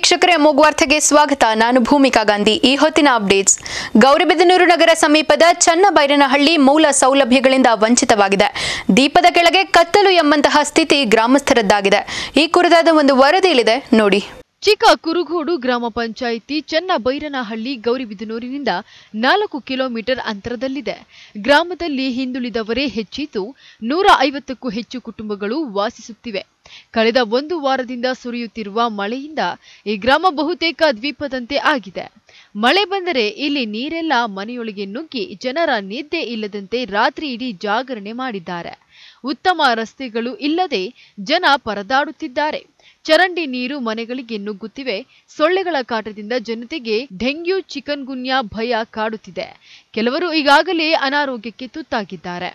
ವೀಕ್ಷಕರೇ ಮೂಗುವಾರ್ತೆಗೆ ಸ್ವಾಗತ ನಾನು ಭೂಮಿಕಾ ಗಾಂಧಿ ಈ ಹೊತ್ತಿನ ಅಪ್ಡೇಟ್ಸ್ ಗೌರಿಬಿದನೂರು ನಗರ ಸಮೀಪದ ಚನ್ನಬೈರನಹಳ್ಳಿ ಮೂಲ ಸೌಲಭ್ಯಗಳಿಂದ ವಂಚಿತವಾಗಿದೆ ದೀಪದ ಕೆಳಗೆ ಕತ್ತಲು ಎಂಬಂತಹ ಸ್ಥಿತಿ ಗ್ರಾಮಸ್ಥರದ್ದಾಗಿದೆ ಈ ಕುರಿತಾದ ಒಂದು ವರದಿ ಇಲ್ಲಿದೆ ನೋಡಿ ಚಿಕ್ಕ ಕುರುಗೋಡು ಗ್ರಾಮ ಪಂಚಾಯಿತಿ ಚನ್ನಬೈರನಹಳ್ಳಿ ಗೌರಿಬಿದನೂರಿನಿಂದ ನಾಲ್ಕು ಕಿಲೋಮೀಟರ್ ಅಂತರದಲ್ಲಿದೆ ಗ್ರಾಮದಲ್ಲಿ ಹಿಂದುಳಿದವರೇ ಹೆಚ್ಚಿದ್ದು ನೂರ ಐವತ್ತಕ್ಕೂ ಹೆಚ್ಚು ಕುಟುಂಬಗಳು ವಾಸಿಸುತ್ತಿವೆ ಕಳೆದ ಒಂದು ವಾರದಿಂದ ಸುರಿಯುತ್ತಿರುವ ಮಳೆಯಿಂದ ಈ ಗ್ರಾಮ ಬಹುತೇಕ ದ್ವೀಪದಂತೆ ಆಗಿದೆ ಮಳೆ ಬಂದರೆ ಇಲ್ಲಿ ನೀರೆಲ್ಲ ಮನೆಯೊಳಗೆ ನುಗ್ಗಿ ಜನರ ನಿದ್ದೆ ಇಲ್ಲದಂತೆ ರಾತ್ರಿ ಇಡೀ ಜಾಗರಣೆ ಮಾಡಿದ್ದಾರೆ ಉತ್ತಮ ರಸ್ತೆಗಳು ಇಲ್ಲದೆ ಜನ ಪರದಾಡುತ್ತಿದ್ದಾರೆ ಚರಂಡಿ ನೀರು ಮನೆಗಳಿಗೆ ನುಗ್ಗುತ್ತಿವೆ ಸೊಳ್ಳೆಗಳ ಕಾಟದಿಂದ ಜನತೆಗೆ ಡೆಂಗ್ಯೂ ಚಿಕನ್ ಗುನ್ಯಾ ಭಯ ಕಾಡುತ್ತಿದೆ ಕೆಲವರು ಈಗಾಗಲೇ ಅನಾರೋಗ್ಯಕ್ಕೆ ತುತ್ತಾಗಿದ್ದಾರೆ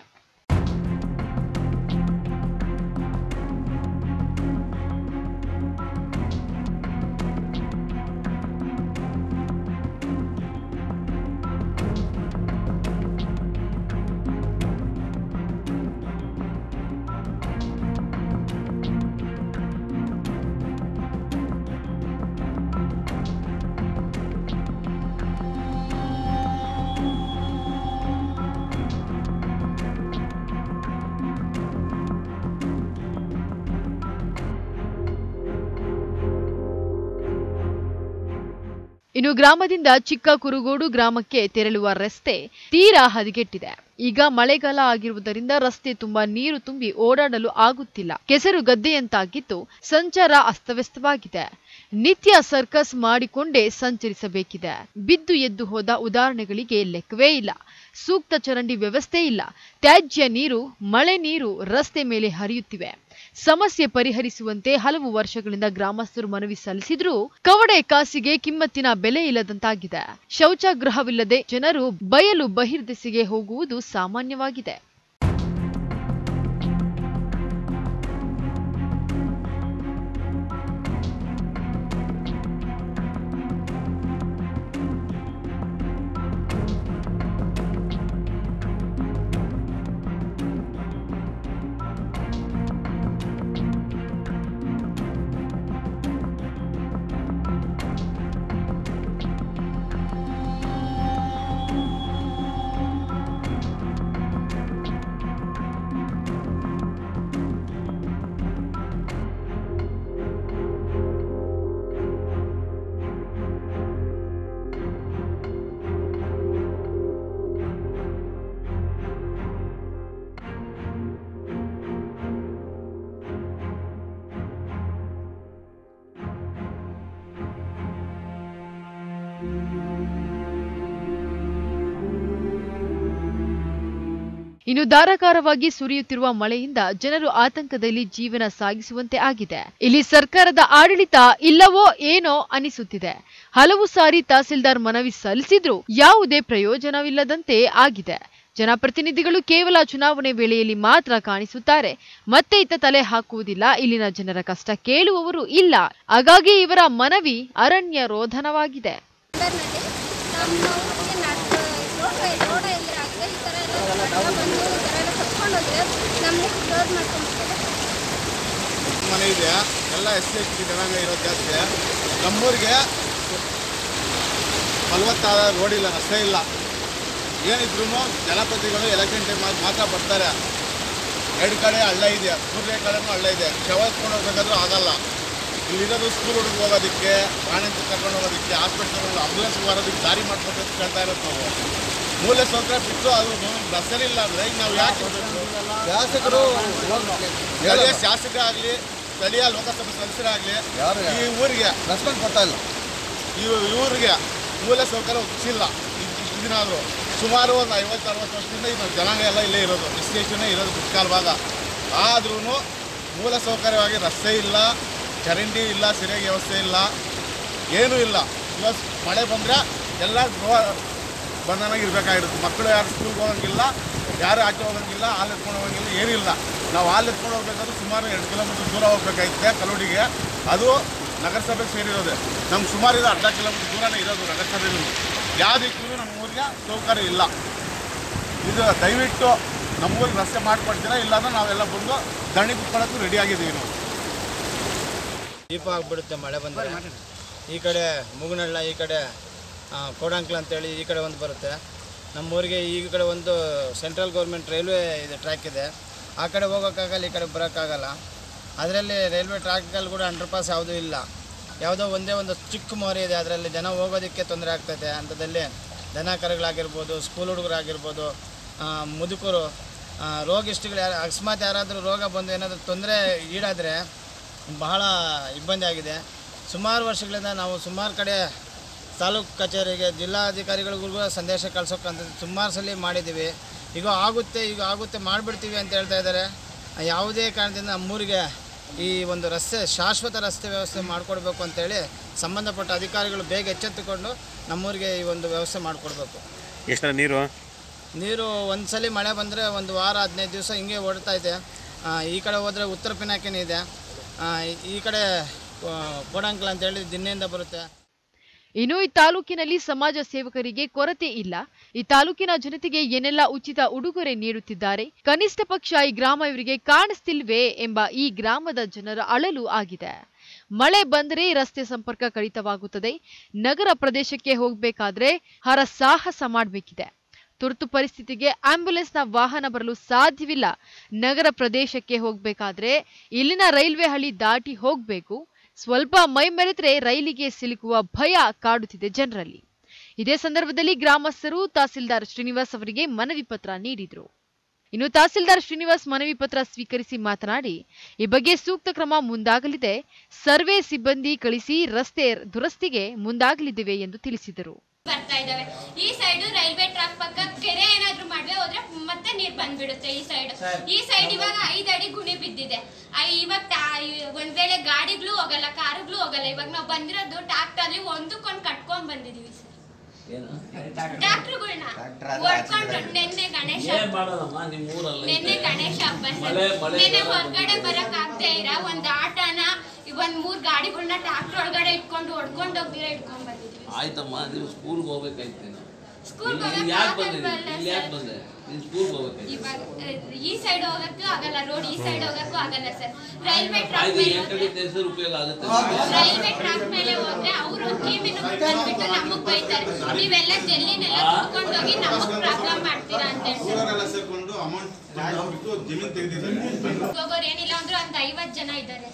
ಇನ್ನು ಗ್ರಾಮದಿಂದ ಚಿಕ್ಕ ಕುರುಗೋಡು ಗ್ರಾಮಕ್ಕೆ ತೆರಳುವ ರಸ್ತೆ ತೀರಾ ಹದಗೆಟ್ಟಿದೆ ಈಗ ಮಳೆಗಾಲ ಆಗಿರುವುದರಿಂದ ರಸ್ತೆ ತುಂಬಾ ನೀರು ತುಂಬಿ ಓಡಾಡಲು ಆಗುತ್ತಿಲ್ಲ ಕೆಸರು ಗದ್ದೆಯಂತಾಗಿದ್ದು ಸಂಚಾರ ಅಸ್ತವ್ಯಸ್ತವಾಗಿದೆ ನಿತ್ಯ ಸರ್ಕಸ್ ಮಾಡಿಕೊಂಡೇ ಸಂಚರಿಸಬೇಕಿದೆ ಬಿದ್ದು ಎದ್ದು ಹೋದ ಉದಾಹರಣೆಗಳಿಗೆ ಲೆಕ್ಕವೇ ಇಲ್ಲ ಸೂಕ್ತ ಚರಂಡಿ ವ್ಯವಸ್ಥೆ ಇಲ್ಲ ತ್ಯಾಜ್ಯ ನೀರು ಮಳೆ ನೀರು ರಸ್ತೆ ಮೇಲೆ ಹರಿಯುತ್ತಿವೆ ಸಮಸ್ಯೆ ಪರಿಹರಿಸುವಂತೆ ಹಲವು ವರ್ಷಗಳಿಂದ ಗ್ರಾಮಸ್ಥರು ಮನವಿ ಸಲ್ಲಿಸಿದ್ರೂ ಕವಡೆ ಕಾಸಿಗೆ ಕಿಮ್ಮತ್ತಿನ ಬೆಲೆ ಇಲ್ಲದಂತಾಗಿದೆ ಶೌಚಾಗೃಹವಿಲ್ಲದೆ ಜನರು ಬಯಲು ಬಹಿರ್ದೆಸೆಗೆ ಹೋಗುವುದು ಸಾಮಾನ್ಯವಾಗಿದೆ ಇನ್ನು ಧಾರಾಕಾರವಾಗಿ ಸುರಿಯುತ್ತಿರುವ ಮಳೆಯಿಂದ ಜನರು ಆತಂಕದಲ್ಲಿ ಜೀವನ ಸಾಗಿಸುವಂತೆ ಆಗಿದೆ ಇಲ್ಲಿ ಸರ್ಕಾರದ ಆಡಳಿತ ಇಲ್ಲವೋ ಏನೋ ಅನಿಸುತ್ತಿದೆ ಹಲವು ಸಾರಿ ತಹಸೀಲ್ದಾರ್ ಮನವಿ ಸಲ್ಲಿಸಿದ್ರೂ ಯಾವುದೇ ಪ್ರಯೋಜನವಿಲ್ಲದಂತೆ ಆಗಿದೆ ಜನಪ್ರತಿನಿಧಿಗಳು ಕೇವಲ ಚುನಾವಣೆ ವೇಳೆಯಲ್ಲಿ ಮಾತ್ರ ಕಾಣಿಸುತ್ತಾರೆ ಮತ್ತೆ ಇತ್ತ ತಲೆ ಹಾಕುವುದಿಲ್ಲ ಇಲ್ಲಿನ ಜನರ ಕಷ್ಟ ಕೇಳುವವರು ಇಲ್ಲ ಹಾಗಾಗಿ ಇವರ ಮನವಿ ಅರಣ್ಯ ರೋಧನವಾಗಿದೆ ನಮ್ಮ ಊರಿಗೆ ನಾಲ್ಕು ರೋಡ ರೋಡ ಇಲ್ಲ ಆಗಿದೆ ಈ ಥರ ಎಲ್ಲ ಅಡ್ಡ ಬಂದು ಈ ಥರ ಎಲ್ಲ ಕಟ್ಕೊಂಡು ಹೋದ್ರೆ ನಮ್ಮನ್ನ ಕ್ಲೋಸ್ ಮಾಡ್ಕೊಂಡ್ಬಿಡ್ತಾರೆ ಮನೆ ಇದೆ ಎಲ್ಲ ಎಸ್ ಸಿ ಎಸ್ ಟಿ ಜನಾಂಗ ಇರೋದು ಜಾಸ್ತಿ ನಮ್ಮೂರಿಗೆ ಫಲವತ್ತಾದ ರೋಡ್ ಇಲ್ಲ ರಸ್ತೆ ಇಲ್ಲ ಏನಿದ್ರು ಜನಪ್ರತಿನಿಧಿಗಳು ಎಲೆಕ್ಷನ್ ಟೈಮ್ ಮಾತ್ರ ಬರ್ತಾರೆ ಎರಡು ಕಡೆ ಹಳ್ಳ ಇದೆ ಮೂರನೇ ಕಡೆನೂ ಹಳ್ಳ ಇದೆ ಶವ ಎತ್ಕೊಂಡು ಹೋಗ್ಬೇಕಾದ್ರೂ ಆಗಲ್ಲ ಇಲ್ಲಿರೋದು ಸ್ಕೂಲ್ ಹುಡುಗ ಹೋಗೋದಕ್ಕೆ ಪ್ರಾಣಿಂತ ಕರ್ಕೊಂಡು ಹೋಗೋದಕ್ಕೆ ಹಾಸ್ಪಿಟಲ್ ಆಂಬುಲೆನ್ಸ್ ಬರೋದಕ್ಕೆ ದಾರಿ ಮಾಡ್ಬೇಕು ಅಂತ ಕೇಳ್ತಾ ಇರೋದು ನಾವು ಮೂಲ ಸೌಕರ್ಯ ಬಿಟ್ಟು ಅದು ರಸ್ತೆ ಇಲ್ಲ ಅಂದರೆ ಈಗ ನಾವು ಯಾಕೆ ಶಾಸಕರು ಸ್ಥಳೀಯ ಶಾಸಕ ಆಗಲಿ ಸ್ಥಳೀಯ ಲೋಕಸಭಾ ಸದಸ್ಯರಾಗಲಿ ಯಾರು? ಈ ಊರಿಗೆ ರೆಸ್ಪಾನ್ಸ್ ಕೊಡ್ತಾ ಇಲ್ಲ ಈ ಊರಿಗೆ ಮೂಲ ಸೌಕರ್ಯ ಒದಗಿಸಿಲ್ಲ ಇದನ್ನಾದರೂ ಸುಮಾರು ಒಂದು ಐವತ್ತು ಅರವತ್ತು ವರ್ಷದಿಂದ ಇದು ಜನಾಂಗ ಎಲ್ಲ ಇಲ್ಲೇ ಇರೋದು ಎಸ್ ಸಿ ಇರೋದು ಮುಕ್ಕಾಲು ಭಾಗ ಆದ್ರೂ ಮೂಲ ಸೌಕರ್ಯವಾಗಿ ರಸ್ತೆ ಇಲ್ಲ ಚರಂಡಿ ಇಲ್ಲ ಸರಿಯಾಗಿ ವ್ಯವಸ್ಥೆ ಇಲ್ಲ ಏನೂ ಇಲ್ಲ ಇವತ್ತು ಮಳೆ ಬಂದರೆ ಎಲ್ಲ ಗೃಹ ಬಂಧನಾಗಿ ಇರಬೇಕಾಗಿರುತ್ತೆ ಮಕ್ಕಳು ಯಾರು ಸ್ಕೂಲ್ಗೆ ಹೋಗಂಗಿಲ್ಲ ಯಾರು ಆಚೆ ಹೋಗಂಗಿಲ್ಲ ಹಾಲು ಎತ್ಕೊಂಡು ಹೋಗಂಗಿಲ್ಲ ಏನಿಲ್ಲ ನಾವು ಹಾಲು ಎತ್ಕೊಂಡು ಹೋಗ್ಬೇಕಾದ್ರೆ ಸುಮಾರು ಎರಡು ಕಿಲೋಮೀಟರ್ ದೂರ ಹೋಗ್ಬೇಕಾಗಿತ್ತೆ ಕಲ್ಲುಡಿಗೆ ಅದು ನಗರಸಭೆಗೆ ಸೇರಿರೋದು ನಮ್ಗೆ ಸುಮಾರು ಇದು ಅರ್ಧ ಕಿಲೋಮೀಟರ್ ದೂರನೇ ಇರೋದು ನಗರಸಭೆಯಲ್ಲಿ ಯಾವುದಕ್ಕೂ ನಮ್ಮ ಊರಿಗೆ ಸೌಕರ್ಯ ಇಲ್ಲ ಇದು ದಯವಿಟ್ಟು ನಮ್ಮೂರಿಗೆ ರಸ್ತೆ ಮಾಡಿಕೊಡ್ತೀರಾ ಇಲ್ಲಾಂದ್ರೆ ನಾವೆಲ್ಲ ಬಂದು ಧರಣಿ ಕುತ್ಕೊಳ್ಳೋಕ್ಕೂ ರೆಡಿ ಆಗಿದ್ದೀವಿ ನಾವು ದೀಪ ಆಗ್ಬಿಡುತ್ತೆ ಮಳೆ ಬಂದರೆ ಈ ಕಡೆ ಮುಗುನಳ್ಳ ಈ ಕಡೆ ಆ, ಕೋಡಂಕ್ಲ ಅಂತೇಳಿ ಈ ಕಡೆ ಒಂದು ಬರುತ್ತೆ ನಮ್ಮೂರಿಗೆ ಈ ಕಡೆ ಒಂದು ಸೆಂಟ್ರಲ್ ಗೌರ್ಮೆಂಟ್ ರೈಲ್ವೆ ಇದೆ ಟ್ರ್ಯಾಕ್ ಇದೆ ಆ ಕಡೆ ಹೋಗೋಕ್ಕಾಗಲ್ಲ ಈ ಕಡೆ ಬರೋಕ್ಕಾಗಲ್ಲ ಅದರಲ್ಲಿ ರೈಲ್ವೆ ಟ್ರ್ಯಾಕ್ಗಳು ಕೂಡ ಅಂಡರ್ ಪಾಸ್ ಯಾವುದೂ ಇಲ್ಲ ಯಾವುದೋ ಒಂದೇ ಒಂದು ಚಿಕ್ಕ ಮೋರಿ ಇದೆ ಅದರಲ್ಲಿ ಜನ ಹೋಗೋದಕ್ಕೆ ತೊಂದರೆ ಆಗ್ತೈತೆ ಅಂಥದ್ದಲ್ಲಿ ದನ ಕರುಗಳಾಗಿರ್ಬೋದು ಸ್ಕೂಲ್ ಹುಡುಗರಾಗಿರ್ಬೋದು ಆ, ಮುದುಕರು ಆ, ರೋಗಿಷ್ಟಿಗಳು ಯಾರು ಅಕಸ್ಮಾತ್ ಯಾರಾದರೂ ರೋಗ ಬಂದು ಏನಾದರೂ ತೊಂದರೆ ಈಡಾದರೆ ಬಹಳ ಇಬ್ಬಂದಿ ಆಗಿದೆ ಸುಮಾರು ವರ್ಷಗಳಿಂದ ನಾವು ಸುಮಾರು ಕಡೆ ತಾಲೂಕು ಕಚೇರಿಗೆ ಜಿಲ್ಲಾಧಿಕಾರಿಗಳಿಗೂ ಕೂಡ ಸಂದೇಶ ಕಳ್ಸೋಕ್ಕಂತ ಸುಮಾರು ಸಲ ಮಾಡಿದ್ದೀವಿ ಈಗ ಆಗುತ್ತೆ ಈಗ ಆಗುತ್ತೆ ಮಾಡಿಬಿಡ್ತೀವಿ ಅಂತ ಹೇಳ್ತಾ ಇದ್ದಾರೆ ಯಾವುದೇ ಕಾರಣದಿಂದ ನಮ್ಮೂರಿಗೆ ಈ ಒಂದು ರಸ್ತೆ ಶಾಶ್ವತ ರಸ್ತೆ ವ್ಯವಸ್ಥೆ ಮಾಡಿಕೊಡ್ಬೇಕು ಅಂತೇಳಿ ಸಂಬಂಧಪಟ್ಟ ಅಧಿಕಾರಿಗಳು ಬೇಗ ಎಚ್ಚೆತ್ತುಕೊಂಡು ನಮ್ಮೂರಿಗೆ ಈ ಒಂದು ವ್ಯವಸ್ಥೆ ಮಾಡಿಕೊಡ್ಬೇಕು ಎಷ್ಟು ನೀರು ನೀರು ಒಂದು ಸಲ ಮಳೆ ಬಂದರೆ ಒಂದು ವಾರ ಹದಿನೈದು ದಿವಸ ಹಿಂಗೆ ಓಡ್ತಾ ಇದೆ ಆ, ಈ ಕಡೆ ಹೋದರೆ ಉತ್ತರ ಪಿನಾಕಿನಿ ಇದೆ ಆ, ಈ ಕಡೆ ಕೋಡಂಕಲ್ ಅಂತೇಳಿ ದಿನ್ನೆಯಿಂದ ಬರುತ್ತೆ ಇನ್ನು ಈ ತಾಲೂಕಿನಲ್ಲಿ ಸಮಾಜ ಸೇವಕರಿಗೆ ಕೊರತೆ ಇಲ್ಲ ಈ ತಾಲೂಕಿನ ಜನತೆಗೆ ಏನೆಲ್ಲ ಉಚಿತ ಉಡುಗೊರೆ ನೀಡುತ್ತಿದ್ದಾರೆ ಕನಿಷ್ಠ ಪಕ್ಷ ಈ ಗ್ರಾಮ ಇವರಿಗೆ ಕಾಣಿಸ್ತಿಲ್ವೇ ಎಂಬ ಈ ಗ್ರಾಮದ ಜನರ ಅಳಲು ಆಗಿದೆ ಮಳೆ ಬಂದರೆ ರಸ್ತೆ ಸಂಪರ್ಕ ಕಡಿತವಾಗುತ್ತದೆ ನಗರ ಪ್ರದೇಶಕ್ಕೆ ಹೋಗಬೇಕಾದ್ರೆ ಹರಸಾಹಸ ಮಾಡಬೇಕಿದೆ ತುರ್ತು ಪರಿಸ್ಥಿತಿಗೆ ಆಂಬ್ಯುಲೆನ್ಸ್ನ ವಾಹನ ಬರಲು ಸಾಧ್ಯವಿಲ್ಲ ನಗರ ಪ್ರದೇಶಕ್ಕೆ ಹೋಗಬೇಕಾದ್ರೆ ಇಲ್ಲಿನ ರೈಲ್ವೆ ಹಳಿ ದಾಟಿ ಹೋಗಬೇಕು ಸ್ವಲ್ಪ ಮೈ ಮೆರೆದ್ರೆ ರೈಲಿಗೆ ಸಿಲುಕುವ ಭಯ ಕಾಡುತ್ತಿದೆ ಜನರಲ್ಲಿ ಇದೇ ಸಂದರ್ಭದಲ್ಲಿ ಗ್ರಾಮಸ್ಥರು ತಹಸೀಲ್ದಾರ್ ಶ್ರೀನಿವಾಸ್ ಅವರಿಗೆ ಮನವಿ ಪತ್ರ ನೀಡಿದರು ಇನ್ನು ತಹಸೀಲ್ದಾರ್ ಶ್ರೀನಿವಾಸ್ ಮನವಿ ಪತ್ರ ಸ್ವೀಕರಿಸಿ ಮಾತನಾಡಿ ಈ ಬಗ್ಗೆ ಸೂಕ್ತ ಕ್ರಮ ಮುಂದಾಗಲಿದೆ ಸರ್ವೆ ಸಿಬ್ಬಂದಿ ಕಳಿಸಿ ರಸ್ತೆ ದುರಸ್ತಿಗೆ ಮುಂದಾಗಲಿದ್ದೇವೆ ಎಂದು ತಿಳಿಸಿದರು ಬರ್ತಾ ಇದಾವೆ ಈ ಸೈಡ್ ರೈಲ್ವೆ ಟ್ರ್ಯಾಕ್ ಪಕ್ಕ ಕೆರೆ ಏನಾದ್ರೂ ಮಾಡ್ವೆ ಹೋದ್ರೆ ಮತ್ತೆ ನೀರ್ ಬಂದ್ಬಿಡುತ್ತೆ ಈ ಸೈಡ್ ಈ ಸೈಡ್ ಇವಾಗ ಐದ್ ಅಡಿ ಗುಣಿ ಬಿದ್ದಿದೆ ಆ, ಇವಾಗ ಟಾ- ಈ- ಒಂದ್ ವೇಳೆ ಗಾಡಿಗಳು ಹೋಗಲ್ಲ ಕಾರುಗಳು ಹೋಗಲ್ಲ ಇವಾಗ ನಾವು ಬಂದಿರೋದು ಟ್ರಾಕ್ಟರ್ ಅಲ್ಲಿ ಒಂದಕ್ಕೊಂದ್ ಕಟ್ಕೊಂಡ್ ಬಂದಿದೀವಿ ಸರ್ ಟ್ರಾಕ್ಟರ್ಗಳನ್ನ ಓಡ್ಕೊಂಡು ನಿನ್ನೆ ಗಣೇಶ ನಿನ್ನೆ ಗಣೇಶ ಹಬ್ಬ ಸರ್ ನಿನ್ನೆ ಹೊರಗಡೆ ಬರಕ್ ಆಗ್ತಾ ಇರ ಒಂದ್ ಆಟನ ಒಂದ್ ಮೂರ್ ಗಾಡಿಗಳನ್ನ ಟ್ರಾಕ್ಟರ್ ಒಳಗಡೆ ಇಟ್ಕೊಂಡು ಹೊಡ್ಕೊಂಡು ಹೋಗ್ದಿರ ಇಟ್ಕೊಂಡ್ ಬಂದಿದ್ವಿ ಆಯ್ತಮ್ಮ ನೀವು ಸ್ಕೂಲ್ಗೆ ಹೋಗ್ಬೇಕಾಯ್ತು ನೀನು ಸ್ಕೂಲ್ ಇಲ್ಲಿ ಯಾಕೆ ಬಂದೆ ಇಲ್ಲಿ ಯಾಕೆ ಬಂದೆ ನೀನು ಸ್ಕೂಲ್ಗೆ ಹೋಗ್ಬೇಕಾಯ್ತು ಇವಾಗ ಅಹ್, ಈ ಸೈಡ್ ಹೋಗಕ್ಕೂ ಆಗಲ್ಲ ರೋಡ್ ಈ ಸೈಡ್ ಹೋಗಕ್ಕೂ ಆಗಲ್ಲ ಸರ್ ರೈಲ್ವೆ ಟ್ರ್ಯಾಕ್ ಆಯ್ತು ಮೇಲೆ ಎಂಟಡಿ ಹೆಸರು ಉಪಯೋಗ ಆಗುತ್ತೆ ರೈಲ್ವೆ ಟ್ರ್ಯಾಕ್ ಮೇಲೆ ಹೋದ್ರೆ ಅವರು ಕೀಮಿನ ಬಂದ್ಬಿಟ್ಟು ನಮಗ್ ಬೈತಾರೆ ನೀವೆಲ್ಲ ಜಲ್ಲಿನೆಲ್ಲ ಕುತ್ಕೊಂಡು ಹೋಗಿ ನಮಗ್ ಪ್ರಾಬ್ಲಮ್ ಮಾಡ್ತೀರಾ ಅಂತ ಹೇಳ್ತಾರೆ ಊರವರೆಲ್ಲ ಸೇರ್ಕೊಂಡು ಅಮೌಂಟ್ ಬಿಟ್ಟು ಜಮೀನು ತೆಗೆದಿದ್ದಾರೆ ಹೋಗೋರು ಏನಿಲ್ಲ ಅಂದ್ರೂ ಒಂದ್ ಐವತ್ ಜನ ಇದ್ದಾರೆ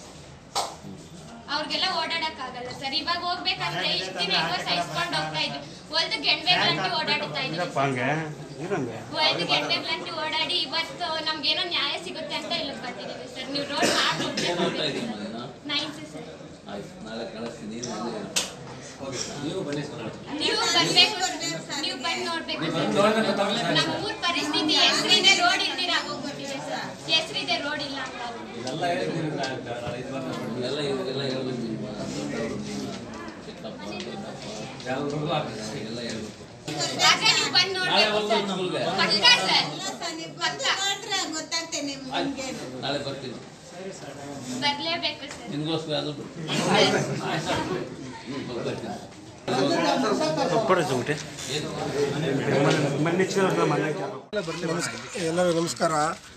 ಅವ್ರಿಗೆಲ್ಲ ಓಡಾಡಕ್ ಆಗಲ್ಲ ಸರ್ ಇವಾಗ ಹೋಗ್ಬೇಕಂದ್ರೆ ಇಷ್ಟ ದಿನ ಹೆಂಗೋ ಸಹಿಸ್ಕೊಂಡು ಹೋಗ್ತಾ ಇದ್ವಿ ಹೊಲ್ದು ಗೆಣ್ಬೆ ಗಂಟೆ ಓಡಾಡ್ತಾ ಇದ್ವಿ ಹಂಗೆ ಇರಂಗೆ ಹೊಲ್ದು ಗೆಣ್ಬೆ ಗಂಟೆ ಓಡಾಡಿ ಇವತ್ತು ನಮ್ಗೇನೋ ನ್ಯಾಯ ಸಿಗುತ್ತೆ ಅಂತ ಇಲ್ಲಿಗೆ ಬಂದಿದ್ದೀವಿ ಸರ್ ನೀವು ರೋಡ್ ಏನು ಓದ್ತಾ ಇದ್ದೀಮ್ಮ ಮಾಡ್ಕೊಡ್ಬೇಕು ನೀನು ನೈನ್ತ್ ಸರ್ ಆಯ್ತು ನಾಳೆ ಕಳಿಸ್ತೀನಿ ನೀನು ಇಲ್ಲೇ ಇರು. ನೀವು ಬನ್ನಿ ಸರ್ ನೀವು ಬರ್ಬೇಕು ನೀವು ಬಂದು ನೋಡ್ಬೇಕು ಸರ್. ನಮ್ಮ ಊರ್ ಪರಿಸ್ಥಿತಿ ಹೆಸರಿದೆ ರೋಡ್ ಇಲ್ದಿರ ಆಗೋಗ್ಬಿಟ್ಟಿದೆ ಸರ್ ಹೆಸರಿದೆ ರೋಡ್ ಇಲ್ಲ ಅಂತ ಎಲ್ಲ ಇದೆಲ್ಲ ಹೇಳ್ಬೇಕು ನೀವು. ಚಿಕ್ಕಪ್ಪ ದೊಡ್ಡಪ್ಪ ಎಲ್ಲ ಹೇಳ್ಬೇಕು ಆಗ ನೀವು ಬಂದು ನಾಳೆ ನೋಡ್ಬೇಕು ಬರ್ತೀನಿ ಸರ್ ಸ್ಕೂಲ್ಗೆ ಪಕ್ಕ ಸರ್ ಆಯ್ತು ನಾಳೆ ಬರ್ತೀನಿ ಬರ್ಲೇಬೇಕು ಸರ್ ನಿನ್ಗೋಸ್ಕರ ಅದು ಹ್ಞೂ ಬರ್ತೀನಿ ಕೊಪ್ಪಳಿಸಿ ಊಟ ಮನೆ ಎಲ್ಲರಿಗೂ ನಮಸ್ಕಾರ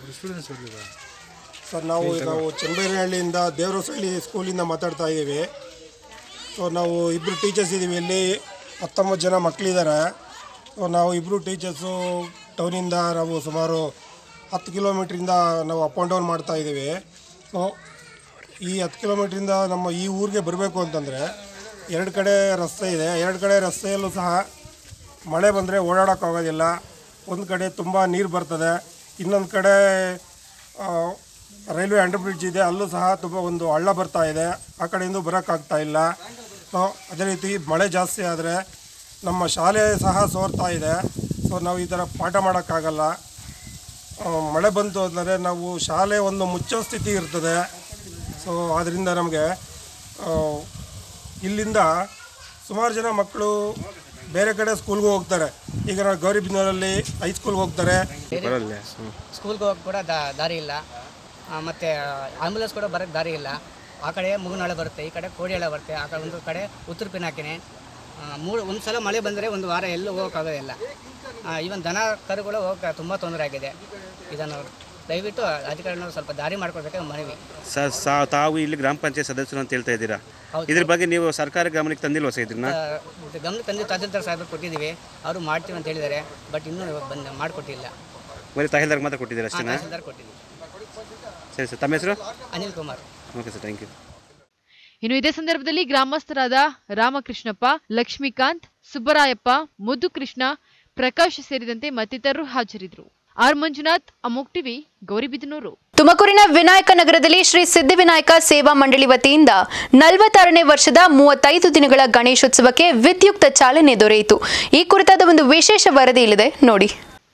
ಸರ್ ನಾವು ನಾವು ಚನ್ನಬೈರಹಳ್ಳಿಯಿಂದ ದೇವರಸಳ್ಳಿ ಸ್ಕೂಲಿಂದ ಮಾತಾಡ್ತಾ ಇದ್ದೀವಿ ಸೊ ನಾವು ಇಬ್ಬರು ಟೀಚರ್ಸ್ ಇದ್ದೀವಿ ಇಲ್ಲಿ ಹತ್ತೊಂಬತ್ತು ಜನ ಮಕ್ಕಳಿದ್ದಾರೆ ಸೊ ನಾವು ಇಬ್ಬರು ಟೀಚರ್ಸು ಟೌನಿಂದ ನಾವು ಸುಮಾರು ಹತ್ತು ಕಿಲೋಮೀಟ್ರಿಂದ ನಾವು ಅಪ್ ಆ್ಯಂಡ್ ಡೌನ್ ಮಾಡ್ತಾ ಇದ್ದೀವಿ ಸೊ ಈ ಹತ್ತು ಕಿಲೋಮೀಟ್ರಿಂದ ನಮ್ಮ ಈ ಊರಿಗೆ ಬರಬೇಕು ಅಂತಂದರೆ ಎರಡು ಕಡೆ ರಸ್ತೆ ಇದೆ ಎರಡು ಕಡೆ ರಸ್ತೆಯಲ್ಲೂ ಸಹ ಮಳೆ ಬಂದರೆ ಓಡಾಡೋಕ್ಕಾಗೋದಿಲ್ಲ ಒಂದು ಕಡೆ ತುಂಬ ನೀರು ಬರ್ತದೆ ಇನ್ನೊಂದು ಕಡೆ ಆ, ರೈಲ್ವೆ ಅಂಡರ್ ಬ್ರಿಡ್ಜ್ ಇದೆ ಅಲ್ಲೂ ಸಹ ತುಂಬ ಒಂದು ಹಳ್ಳ ಬರ್ತಾ ಇದೆ ಆ ಕಡೆಯಿಂದ ಬರೋಕ್ಕಾಗ್ತಾ ಇಲ್ಲ ಸೊ ಅದೇ ರೀತಿ ಮಳೆ ಜಾಸ್ತಿ ಆದರೆ ನಮ್ಮ ಶಾಲೆ ಸಹ ಸೋರ್ತಾ ಇದೆ ಸೊ ನಾವು ಈ ಥರ ಪಾಠ ಮಾಡೋಕ್ಕಾಗಲ್ಲ ಆ, ಮಳೆ ಬಂತು ಅಂದರೆ ನಾವು ಶಾಲೆ ಒಂದು ಮುಚ್ಚೋ ಸ್ಥಿತಿ ಇರ್ತದೆ ಸೊ ಆದ್ದರಿಂದ ನಮಗೆ ಇಲ್ಲಿಂದ ಸುಮಾರು ಜನ ಮಕ್ಕಳು ಬೇರೆ ಕಡೆ ಸ್ಕೂಲ್ಗೆ ಹೋಗ್ತಾರೆ ಈಗ ನಾವು ಗೌರಿಬಿದನೂರಲ್ಲಿ ಹೈಸ್ಕೂಲ್ಗೆ ಹೋಗ್ತಾರೆ ಬರಲ್ಲ ಸ್ಕೂಲ್ಗೆ ಹೋಗಕ್ಕೆ ಕೂಡ ದಾ- ದಾರಿ ಇಲ್ಲ ಆ, ಮತ್ತೆ ಆಂಬುಲೆನ್ಸ್ ಕೂಡ ಬರೋಕ್ಕೆ ದಾರಿ ಇಲ್ಲ ಆ ಕಡೆ ಮುಗುನಾಳೆ ಬರುತ್ತೆ ಈ ಕಡೆ ಕೋಡಿಯಾಳೆ ಬರುತ್ತೆ ಆ ಕಡೆ ಒಂದು ಕಡೆ ಉತ್ತರ ಪಿನಾಕಿನಿ ಮೂರು ಒಂದು ಸಲ ಮಳೆ ಬಂದರೆ ಒಂದು ವಾರ ಎಲ್ಲೂ ಹೋಗೋಕ್ಕಾಗೋದಿಲ್ಲ ಈವನ್ ದನ ಕರುಗಳು ಹೋಗಕ್ಕೆ ತುಂಬ ತೊಂದರೆ ಆಗಿದೆ ಇದನ್ನು ದಯವಿಟ್ಟು ಅಧಿಕಾರಿಗಳು ಸ್ವಲ್ಪ ದಾರಿ ಮಾಡ್ಕೊಡ್ಬೇಕಾದ್ರೆ ಮನವಿ ಸ ಸಾ- ತಾವು ಇಲ್ಲಿ ಗ್ರಾಮ ಪಂಚಾಯತ್ ಸದಸ್ಯರು ಅಂತ ಹೇಳ್ತಾ ಇದ್ದೀರಾ ಹೌದು. ಇದ್ರ ಬಗ್ಗೆ ನೀವು ಸರ್ಕಾರ ಗಮನಕ್ಕೆ ತಂದಿಲ್ವಾ ಸರ್ ಇದನ್ನ ಆ, ಇದು ಗಮನಕ್ಕೆ ತಂದು ತಹಸೀಲ್ದಾರ್ ಸಾಹೇಬರು ಕೊಟ್ಟಿದ್ದೀವಿ ಅವರು ಮಾಡ್ತೀವಿ ಅಂತ ಹೇಳಿದ್ದಾರೆ ಬಟ್ ಇನ್ನೂ ಬಂದು ಮಾಡಿಕೊಟ್ಟಿಲ್ಲ ಬರೀ ತಹಸೀಲ್ದಾರ್ಗೆ ಮಾತ್ರ ಕೊಟ್ಟಿದ್ದೀರಾ ಅಷ್ಟೇನಾ ತಹಸೀಲ್ದಾರ್ ಕೊಟ್ಟಿದ್ದೀವಿ ಸರಿ ಸರ್ ತಮ್ಮ ಹೆಸರು Anil Kumar okay sir thank you ಇನ್ನು ಇದೇ ಸಂದರ್ಭದಲ್ಲಿ ಗ್ರಾಮಸ್ಥರಾದ ರಾಮಕೃಷ್ಣಪ್ಪ ಲಕ್ಷ್ಮೀಕಾಂತ್ ಸುಬ್ಬರಾಯಪ್ಪ ಮುದ್ದುಕೃಷ್ಣ ಪ್ರಕಾಶ್ ಸೇರಿದಂತೆ ಮತ್ತಿತರರು ಹಾಜರಿದ್ದರು ಆರ್ ಮಂಜುನಾಥ್ ಅಮೋಕ್ ಟಿವಿ ಗೌರಿಬಿದನೂರು ತುಮಕೂರಿನ ವಿನಾಯಕ ನಗರದಲ್ಲಿ ಶ್ರೀ ಸಿದ್ಧಿವಿನಾಯಕ ಸೇವಾ ಮಂಡಳಿ ವತಿಯಿಂದ ನಲವತ್ತಾರನೇ ವರ್ಷದ ಮೂವತ್ತೈದು ದಿನಗಳ ಗಣೇಶೋತ್ಸವಕ್ಕೆ ವಿದ್ಯುಕ್ತ ಚಾಲನೆ ದೊರೆಯಿತು ಈ ಕುರಿತಾದ ಒಂದು ವಿಶೇಷ ವರದಿ ಇಲ್ಲಿದೆ ನೋಡಿ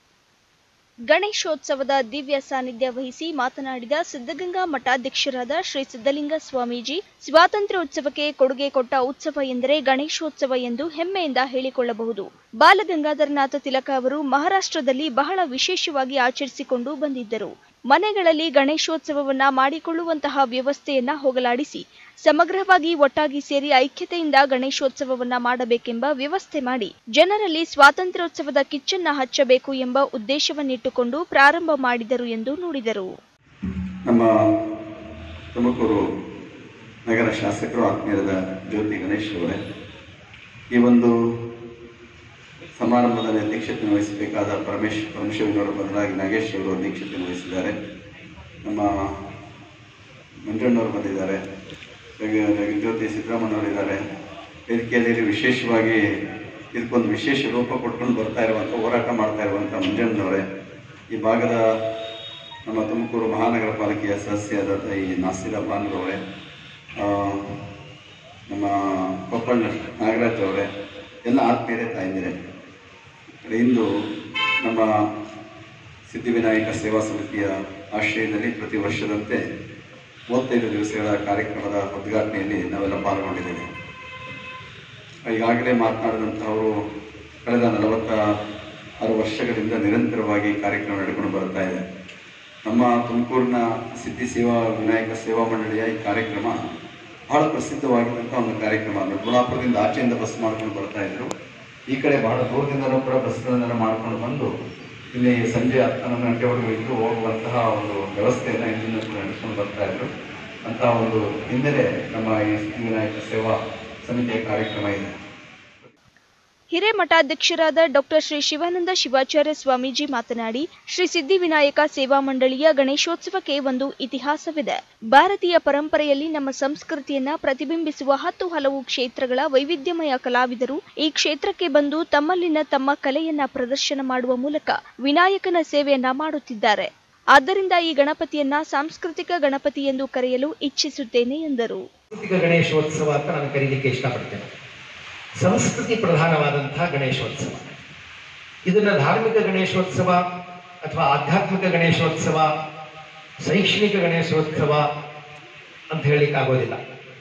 ಗಣೇಶೋತ್ಸವದ ದಿವ್ಯ ಸಾನ್ನಿಧ್ಯ ವಹಿಸಿ ಮಾತನಾಡಿದ ಸಿದ್ಧಗಂಗಾ ಮಠಾಧ್ಯಕ್ಷರಾದ ಶ್ರೀ ಸಿದ್ಧಲಿಂಗ ಸ್ವಾಮೀಜಿ ಸ್ವಾತಂತ್ರ್ಯೋತ್ಸವಕ್ಕೆ ಕೊಡುಗೆ ಕೊಟ್ಟ ಉತ್ಸವ ಎಂದರೆ ಗಣೇಶೋತ್ಸವ ಎಂದು ಹೆಮ್ಮೆಯಿಂದ ಹೇಳಿಕೊಳ್ಳಬಹುದು ಬಾಲಗಂಗಾಧರನಾಥ ತಿಲಕ ಅವರು ಮಹಾರಾಷ್ಟ್ರದಲ್ಲಿ ಬಹಳ ವಿಶೇಷವಾಗಿ ಆಚರಿಸಿಕೊಂಡು ಬಂದಿದ್ದರು ಮನೆಗಳಲ್ಲಿ ಗಣೇಶೋತ್ಸವವನ್ನ ಮಾಡಿಕೊಳ್ಳುವಂತಹ ವ್ಯವಸ್ಥೆಯನ್ನ ಹೋಗಲಾಡಿಸಿ ಸಮಗ್ರವಾಗಿ ಒಟ್ಟಾಗಿ ಸೇರಿ ಐಕ್ಯತೆಯಿಂದ ಗಣೇಶೋತ್ಸವವನ್ನ ಮಾಡಬೇಕೆಂಬ ವ್ಯವಸ್ಥೆ ಮಾಡಿ ಜನರಲ್ಲಿ ಸ್ವಾತಂತ್ರ್ಯೋತ್ಸವದ ಕಿಚ್ಚನ್ನ ಹಚ್ಚಬೇಕು ಎಂಬ ಉದ್ದೇಶವನ್ನಿಟ್ಟುಕೊಂಡು ಪ್ರಾರಂಭ ಮಾಡಿದರು ಎಂದು ನುಡಿದರು ನಮ್ಮ ತುಮಕೂರು ನಗರ ಶಾಸಕರು ಆತ್ಮೀಯರಾದ ಜ್ಯೋತಿ ಗಣೇಶ್ ಅವರೇ ಈ ಒಂದು ಸಮಾರಂಭದಲ್ಲಿ ಅಧ್ಯಕ್ಷತೆಯನ್ನು ವಹಿಸಬೇಕಾದ ಪರಮೇಶ್ ಪರಮೇಶ್ವರನವರ ಬದಲಾಗಿ ನಾಗೇಶ್ ಅವರು ಅಧ್ಯಕ್ಷತೆಯನ್ನು ವಹಿಸಿದ್ದಾರೆ ನಮ್ಮ ಮಂಜಣ್ಣವರು ಬಂದಿದ್ದಾರೆ ಜಗ- ಜಗ- ಜ್ಯೋತಿ ಸಿದ್ದರಾಮಣ್ಣವರಿದ್ದಾರೆ ವೇದಿಕೆಯಲ್ಲಿ ವಿಶೇಷವಾಗಿ ಇದಕ್ಕೊಂದು ವಿಶೇಷ ರೂಪ ಕೊಟ್ಕೊಂಡು ಬರ್ತಾ ಇರುವಂಥ ಹೋರಾಟ ಮಾಡ್ತಾ ಇರುವಂಥ ಮಂಜಣ್ಣನವರೇ ಈ ಭಾಗದ ನಮ್ಮ ತುಮಕೂರು ಮಹಾನಗರ ಪಾಲಿಕೆಯ ಸದಸ್ಯರಾದ ಈ ನಾಸಿರ ಬಾನುರವರೇ ಆ, ನಮ್ಮ ಕೊಪ್ಪಳ ನಾಗರಾಜ್ ಅವರೇ ಎಲ್ಲ ಆತ್ಮೀಯರೇ ತಾಯಿಂದಿರೇ ಇಂದು ನಮ್ಮ ಸಿದ್ಧಿವಿನಾಯಕ ಸೇವಾ ಸಮಿತಿಯ ಆಶ್ರಯದಲ್ಲಿ ಪ್ರತಿ ವರ್ಷದಂತೆ ಮೂವತ್ತೈದು ದಿವಸಗಳ ಕಾರ್ಯಕ್ರಮದ ಉದ್ಘಾಟನೆಯಲ್ಲಿ ನಾವೆಲ್ಲ ಪಾಲ್ಗೊಂಡಿದ್ದೇವೆ ಈಗಾಗಲೇ ಮಾತನಾಡಿದಂಥವರು ಕಳೆದ ನಲವತ್ತ ಆರು ವರ್ಷಗಳಿಂದ ನಿರಂತರವಾಗಿ ಕಾರ್ಯಕ್ರಮ ನಡೆಕೊಂಡು ಬರ್ತಾ ಇದೆ ನಮ್ಮ ತುಮಕೂರಿನ ಸಿದ್ಧಿ ಸೇವಾ ವಿನಾಯಕ ಸೇವಾ ಮಂಡಳಿಯ ಈ ಕಾರ್ಯಕ್ರಮ ಬಹಳ ಪ್ರಸಿದ್ಧವಾಗಿದ್ದಂಥ ಒಂದು ಕಾರ್ಯಕ್ರಮ ದೊಡ್ಡಬಳ್ಳಾಪುರದಿಂದ ಆಚೆಯಿಂದ ಬಸ್ ಮಾಡ್ಕೊಂಡು ಬರ್ತಾ ಇದ್ರು ಈ ಕಡೆ ಬಹಳ ದೂರದಿಂದಲೂ ಕೂಡ ಬಸ್ಗಳನ್ನೆಲ್ಲ ಮಾಡ್ಕೊಂಡು ಬಂದು ಇಲ್ಲಿ ಸಂಜೆ ಹತ್ತು ಹನ್ನೊಂದು ಗಂಟೆವರೆಗೂ ಇದ್ದು ಹೋಗುವಂತಹ ಒಂದು ವ್ಯವಸ್ಥೆಯನ್ನು ಇಂದಿನ ಕೂಡ ನಡೆಸ್ಕೊಂಡು ಬರ್ತಾ ಇದ್ರು ಅಂತಹ ಒಂದು ಹಿನ್ನೆಲೆ ನಮ್ಮ ಈ ಸಿದ್ಧಿ ವಿನಾಯಕ ಸೇವಾ ಸಮಿತಿಯ ಕಾರ್ಯಕ್ರಮ ಇದೆ ಹಿರೇಮಠಾಧ್ಯಕ್ಷರಾದ ಡಾಕ್ಟರ್ ಶ್ರೀ ಶಿವಾನಂದ ಶಿವಾಚಾರ್ಯ ಸ್ವಾಮೀಜಿ ಮಾತನಾಡಿ ಶ್ರೀ ಸಿದ್ಧಿವಿನಾಯಕ ಸೇವಾ ಮಂಡಳಿಯ ಗಣೇಶೋತ್ಸವಕ್ಕೆ ಒಂದು ಇತಿಹಾಸವಿದೆ ಭಾರತೀಯ ಪರಂಪರೆಯಲ್ಲಿ ನಮ್ಮ ಸಂಸ್ಕೃತಿಯನ್ನ ಪ್ರತಿಬಿಂಬಿಸುವ ಹತ್ತು ಹಲವು ಕ್ಷೇತ್ರಗಳ ವೈವಿಧ್ಯಮಯ ಕಲಾವಿದರು ಈ ಕ್ಷೇತ್ರಕ್ಕೆ ಬಂದು ತಮ್ಮಲ್ಲಿನ ತಮ್ಮ ಕಲೆಯನ್ನ ಪ್ರದರ್ಶನ ಮಾಡುವ ಮೂಲಕ ವಿನಾಯಕನ ಸೇವೆಯನ್ನ ಮಾಡುತ್ತಿದ್ದಾರೆ ಆದ್ದರಿಂದ ಈ ಗಣಪತಿಯನ್ನ ಸಾಂಸ್ಕೃತಿಕ ಗಣಪತಿ ಎಂದು ಕರೆಯಲು ಇಚ್ಛಿಸುತ್ತೇನೆ ಎಂದರು ಸಾಂಸ್ಕೃತಿಕ ಗಣೇಶೋತ್ಸವ ಅಂತ ನಾನು ಕರೀಲಿಕ್ಕೆ ಇಷ್ಟಪಡ್ತೇನೆ ಸಂಸ್ಕೃತಿ ಪ್ರಧಾನವಾದಂತಹ ಗಣೇಶೋತ್ಸವ ಇದನ್ನ ಧಾರ್ಮಿಕ ಗಣೇಶೋತ್ಸವ ಅಥವಾ ಆಧ್ಯಾತ್ಮಿಕ ಗಣೇಶೋತ್ಸವ ಶೈಕ್ಷಣಿಕ ಗಣೇಶೋತ್ಸವ ಅಂತ ಹೇಳಲಿಕ್ಕೆ ಆಗೋದಿಲ್ಲ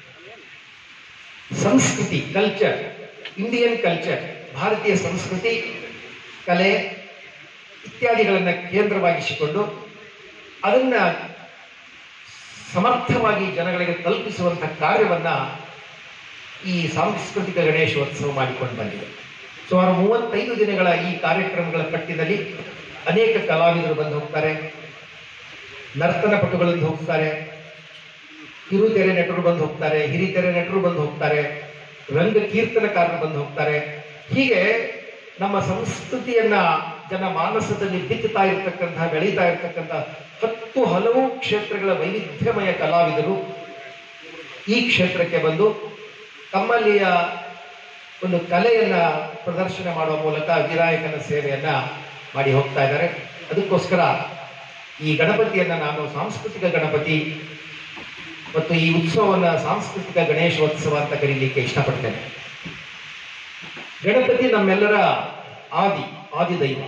ಸಂಸ್ಕೃತಿ ಕಲ್ಚರ್ ಇಂಡಿಯನ್ ಕಲ್ಚರ್ ಭಾರತೀಯ ಸಂಸ್ಕೃತಿ ಕಲೆ ಇತ್ಯಾದಿಗಳನ್ನು ಕೇಂದ್ರವಾಗಿಸಿಕೊಂಡು ಅದನ್ನ ಸಮರ್ಥವಾಗಿ ಜನಗಳಿಗೆ ತಲುಪಿಸುವಂಥ ಕಾರ್ಯವನ್ನ ಈ ಸಾಂಸ್ಕೃತಿಕ ಗಣೇಶೋತ್ಸವ ಮಾಡಿಕೊಂಡು ಬಂದಿದೆ ಸುಮಾರು ಮೂವತ್ತೈದು ದಿನಗಳ ಈ ಕಾರ್ಯಕ್ರಮಗಳ ಪಟ್ಟಿನಲ್ಲಿ ಅನೇಕ ಕಲಾವಿದರು ಬಂದು ಹೋಗ್ತಾರೆ ನರ್ತನ ಪಟುಗಳು ಬಂದು ಹೋಗ್ತಾರೆ ಕಿರುತೆರೆ ನಟರು ಬಂದು ಹೋಗ್ತಾರೆ ಹಿರಿತೆರೆ ನಟರು ಬಂದು ಹೋಗ್ತಾರೆ ರಂಗ ಕೀರ್ತನಕಾರರು ಬಂದು ಹೋಗ್ತಾರೆ ಹೀಗೆ ನಮ್ಮ ಸಂಸ್ಕೃತಿಯನ್ನ ಜನ ಮಾನಸದಲ್ಲಿ ಬಿತ್ತುತ್ತಾ ಇರತಕ್ಕಂತಹ ಬೆಳೀತಾ ಇರತಕ್ಕಂಥ ಹತ್ತು ಹಲವು ಕ್ಷೇತ್ರಗಳ ವೈವಿಧ್ಯಮಯ ಕಲಾವಿದರು ಈ ಕ್ಷೇತ್ರಕ್ಕೆ ಬಂದು ತಮ್ಮಲ್ಲಿಯ ಒಂದು ಕಲೆಯನ್ನ ಪ್ರದರ್ಶನ ಮಾಡುವ ಮೂಲಕ ವಿನಾಯಕನ ಸೇವೆಯನ್ನ ಮಾಡಿ ಹೋಗ್ತಾ ಇದ್ದಾರೆ ಅದಕ್ಕೋಸ್ಕರ ಈ ಗಣಪತಿಯನ್ನ ನಾನು ಸಾಂಸ್ಕೃತಿಕ ಗಣಪತಿ ಮತ್ತು ಈ ಉತ್ಸವವನ್ನ ಸಾಂಸ್ಕೃತಿಕ ಗಣೇಶೋತ್ಸವ ಅಂತ ಕರೀಲಿಕ್ಕೆ ಇಷ್ಟಪಡ್ತೇನೆ ಗಣಪತಿ ನಮ್ಮೆಲ್ಲರ ಆದಿ ಆದಿ ದೈವ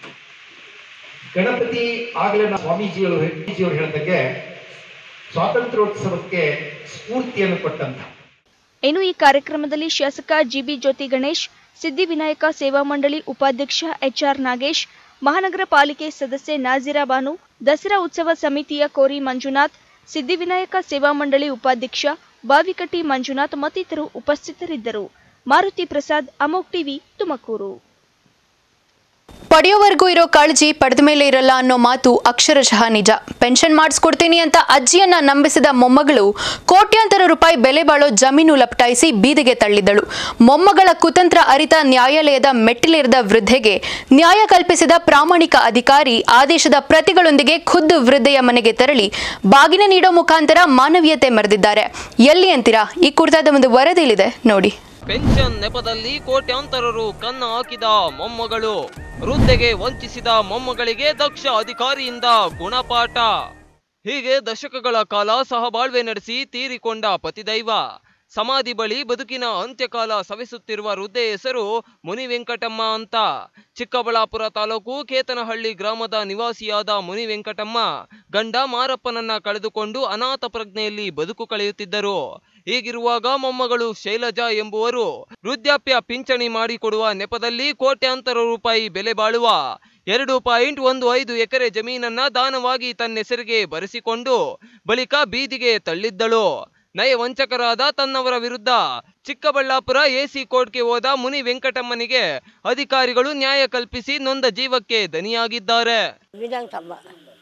ಗಣಪತಿ ಆಗಲೇ ನಮ್ಮ ಸ್ವಾಮೀಜಿಯವರು ಸ್ವಾಮೀಜಿಯವರು ಹೇಳಿದಂಗೆ ಸ್ವಾತಂತ್ರ್ಯೋತ್ಸವಕ್ಕೆ ಸ್ಫೂರ್ತಿಯನ್ನು ಕೊಟ್ಟಂತ ಇನ್ನು ಈ ಕಾರ್ಯಕ್ರಮದಲ್ಲಿ ಶಾಸಕ ಜಿಬಿ ಜ್ಯೋತಿ ಗಣೇಶ್ ಸಿದ್ಧಿವಿನಾಯಕ ಸೇವಾ ಮಂಡಳಿ ಉಪಾಧ್ಯಕ್ಷ ಎಚ್ಆರ್ ನಾಗೇಶ್ ಮಹಾನಗರ ಪಾಲಿಕೆ ಸದಸ್ಯೆ ನಾಜಿರಾ ಬಾನು ದಸರಾ ಉತ್ಸವ ಸಮಿತಿಯ ಕೋರಿ ಮಂಜುನಾಥ್ ಸಿದ್ಧಿವಿನಾಯಕ ಸೇವಾ ಮಂಡಳಿ ಉಪಾಧ್ಯಕ್ಷ ಬಾವಿಕಟ್ಟಿ ಮಂಜುನಾಥ್ ಮತ್ತಿತರರು ಉಪಸ್ಥಿತರಿದ್ದರು ಮಾರುತಿ ಪ್ರಸಾದ್ ಅಮೋಕ್ ಟಿವಿ ತುಮಕೂರು ಪಡೆಯೋವರೆಗೂ ಇರೋ ಕಾಳಜಿ ಪಡೆದ ಮೇಲೆ ಇರಲ್ಲ ಅನ್ನೋ ಮಾತು ಅಕ್ಷರಶಃ ನಿಜ ಪೆನ್ಷನ್ ಮಾಡಿಸ್ಕೊಡ್ತೀನಿ ಅಂತ ಅಜ್ಜಿಯನ್ನ ನಂಬಿಸಿದ ಮೊಮ್ಮಗಳು ಕೋಟ್ಯಾಂತರ ರೂಪಾಯಿ ಬೆಲೆ ಬಾಳೋ ಜಮೀನು ಲಪಟಾಯಿಸಿ ಬೀದಿಗೆ ತಳ್ಳಿದ್ದಳು ಮೊಮ್ಮಗಳ ಕುತಂತ್ರ ಅರಿತ ನ್ಯಾಯಾಲಯದ ಮೆಟ್ಟಿಲೇರಿದ ವೃದ್ಧೆಗೆ ನ್ಯಾಯ ಕಲ್ಪಿಸಿದ ಪ್ರಾಮಾಣಿಕ ಅಧಿಕಾರಿ ಆದೇಶದ ಪ್ರತಿಗಳೊಂದಿಗೆ ಖುದ್ದು ವೃದ್ಧೆಯ ಮನೆಗೆ ತೆರಳಿ ಬಾಗಿನ ನೀಡೋ ಮುಖಾಂತರ ಮಾನವೀಯತೆ ಮೆರೆದಿದ್ದಾರೆ ಎಲ್ಲಿ ಅಂತೀರಾ ಈ ಕುರಿತಾದ ಒಂದು ವರದಿಲಿದೆ ನೋಡಿ ಪೆನ್ಷನ್ ನೆಪದಲ್ಲಿ ಕೋಟ್ಯಾಂತರ ರು ಕನ್ನ ಹಾಕಿದ ಮೊಮ್ಮಗಳು ವೃದ್ಧೆಗೆ ವಂಚಿಸಿದ ಮೊಮ್ಮಗಳಿಗೆ ದಕ್ಷ ಅಧಿಕಾರಿಯಿಂದ ಗುಣಪಾಠ ಹೀಗೆ ದಶಕಗಳ ಕಾಲ ಸಹಬಾಳ್ವೆ ನಡೆಸಿ ತೀರಿಕೊಂಡ ಪತಿದೈವ ಸಮಾಧಿ ಬಳಿ ಬದುಕಿನ ಅಂತ್ಯಕಾಲ ಸವೆಸುತ್ತಿರುವ ವೃದ್ಧೆ ಹೆಸರು ಮುನಿ ವೆಂಕಟಮ್ಮ ಅಂತ ಚಿಕ್ಕಬಳ್ಳಾಪುರ ತಾಲೂಕು ಕೇತನಹಳ್ಳಿ ಗ್ರಾಮದ ನಿವಾಸಿಯಾದ ಮುನಿ ವೆಂಕಟಮ್ಮ ಗಂಡ ಮಾರಪ್ಪನನ್ನ ಕಳೆದುಕೊಂಡು ಅನಾಥ ಪ್ರಜ್ಞೆಯಲ್ಲಿ ಬದುಕು ಕಳೆಯುತ್ತಿದ್ದರು ಹೀಗಿರುವಾಗ ಮೊಮ್ಮಗಳು ಶೈಲಜಾ ಎಂಬುವರು ವೃದ್ಧಾಪ್ಯ ಪಿಂಚಣಿ ಮಾಡಿಕೊಡುವ ನೆಪದಲ್ಲಿ ಕೋಟ್ಯಾಂತರ ರೂಪಾಯಿ ಬೆಲೆ ಬಾಳುವ ಎರಡು ಪಾಯಿಂಟ್ ಒಂದು ಐದು ಎಕರೆ ಜಮೀನನ್ನ ದಾನವಾಗಿ ತನ್ನ ಹೆಸರಿಗೆ ಬರೆಸಿಕೊಂಡು ಬಳಿಕ ಬೀದಿಗೆ ತಳ್ಳಿದ್ದಳು ನಯವಂಚಕರಾದ ತನ್ನವರ ವಿರುದ್ಧ ಚಿಕ್ಕಬಳ್ಳಾಪುರ ಎಸಿ ಕೋರ್ಟ್ಗೆ ಹೋದ ಮುನಿ ವೆಂಕಟಮ್ಮನಿಗೆ ಅಧಿಕಾರಿಗಳು ನ್ಯಾಯ ಕಲ್ಪಿಸಿ ನೊಂದ ಜೀವಕ್ಕೆ ದನಿಯಾಗಿದ್ದಾರೆ ವಿಧಾನಸಭಾ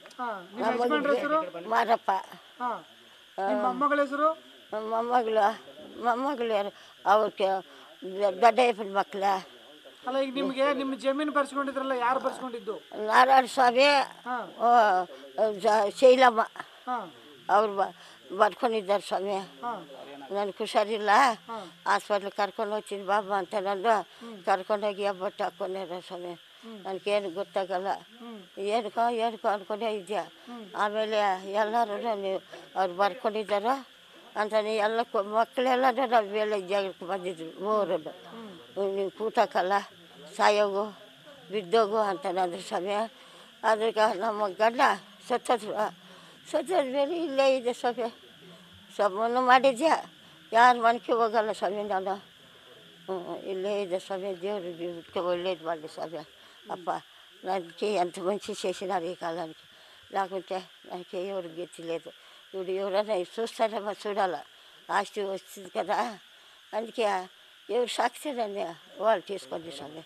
ಮಾರಪ್ಪ ಮೊಮ್ಮಗಳ ಹೆಸರು ಮೊಮ್ಮಗಳು ಮೊಮ್ಮಗಳು ಯಾರು ಅವ್ರಿಗೆ ದೊಡ್ಡಯ್ಯಪ್ಪನ ಮಕ್ಕಳ ಅಲ್ಲ ಈಗ ನಿಮ್ಗೆ ನಿಮ್ಮ ಜಮೀನು ಬರ್ಸ್ಕೊಂಡಿದ್ರಲ್ಲ ಯಾರು ಬರ್ಸ್ಕೊಂಡಿದ್ದು ನಾರಾಯಣ ಸ್ವಾಮಿ ಆ, ಜ- ಶೈಲಮ್ಮ ಅವ್ರು ಬ ಬರ್ಕೊಂಡಿದ್ದಾರೆ ಸ್ವಾಮಿ ನನಗೆ ಹುಷಾರಿಲ್ಲ ಹಾಸ್ಪಿಟ್ಲ್ ಕರ್ಕೊಂಡು ಹೋಗ್ತೀನಿ ಬಾಬಾ ಅಂತ ನಂದು ಕರ್ಕೊಂಡೋಗಿ ಹಬ್ಬಟ್ಟು ಹಾಕ್ಕೊಂಡಿರೋ ಸ್ವಾಮಿ ನನಗೇನು ಗೊತ್ತಾಗಲ್ಲ ಏನಕ್ಕೋ ಏನಕ್ಕೋ ಅನ್ಕೊಂಡೇ ಇದೆಯಾ ಆಮೇಲೆ ಎಲ್ಲರೂ ನೀವು ಅವ್ರು ಬರ್ಕೊಂಡಿದ್ದಾರೋ ಅಂತ ನೀವು ಎಲ್ಲ ಕೊ- ಮಕ್ಕಳೆಲ್ಲರೂ ನಾವು ಮೇಲೆ ಜಾಗಕ್ಕೆ ಬಂದಿದ್ರು ಮೂರನ್ನು ನೀವು ಕೂಟಕ್ಕಲ್ಲ ಸಾಯೋಗು ಬಿದ್ದೋಗು ಅಂತ ನಂದು ಸ್ವಾಮಿ ಅದಕ್ಕೆ ನಮ್ಮ ಗಂಡ ಸತ್ತದ್ರು ಸತ್ತದ ಮೇಲೆ ಇಲ್ಲೇ ಇದೆ ಸ್ವಾಮಿ ಸಮ್ಮನ್ನು ಮಾಡಿದ್ಯಾ ಯಾರು ಮನ್ಕೆ ಹೋಗಲ್ಲ ಸ್ವಾಮಿ ನಾನು ಹ್ಞೂ ಇಲ್ಲೇ ಇದೆ ಸ್ವಾಮಿ ದೇವರು ಬಿಟ್ಟು ಒಳ್ಳೇದು ಮಾಡಲಿ ಸ್ವಾಮಿ ಅಪ್ಪ ನನಗೆ ಎಂತ ಮನುಷ್ಯ చేసినారు ఈ కాలానికి లేకుంటే నాకు ఎవరు గతి లేదు ఇప్పుడు ఎవరైనా చూస్తారేమో చూడాలి ఆస్తి వస్తుంది కదా అందుకే ఎవరు సాక్షిదండి వాళ్ళు తీసుకోండి స్వామి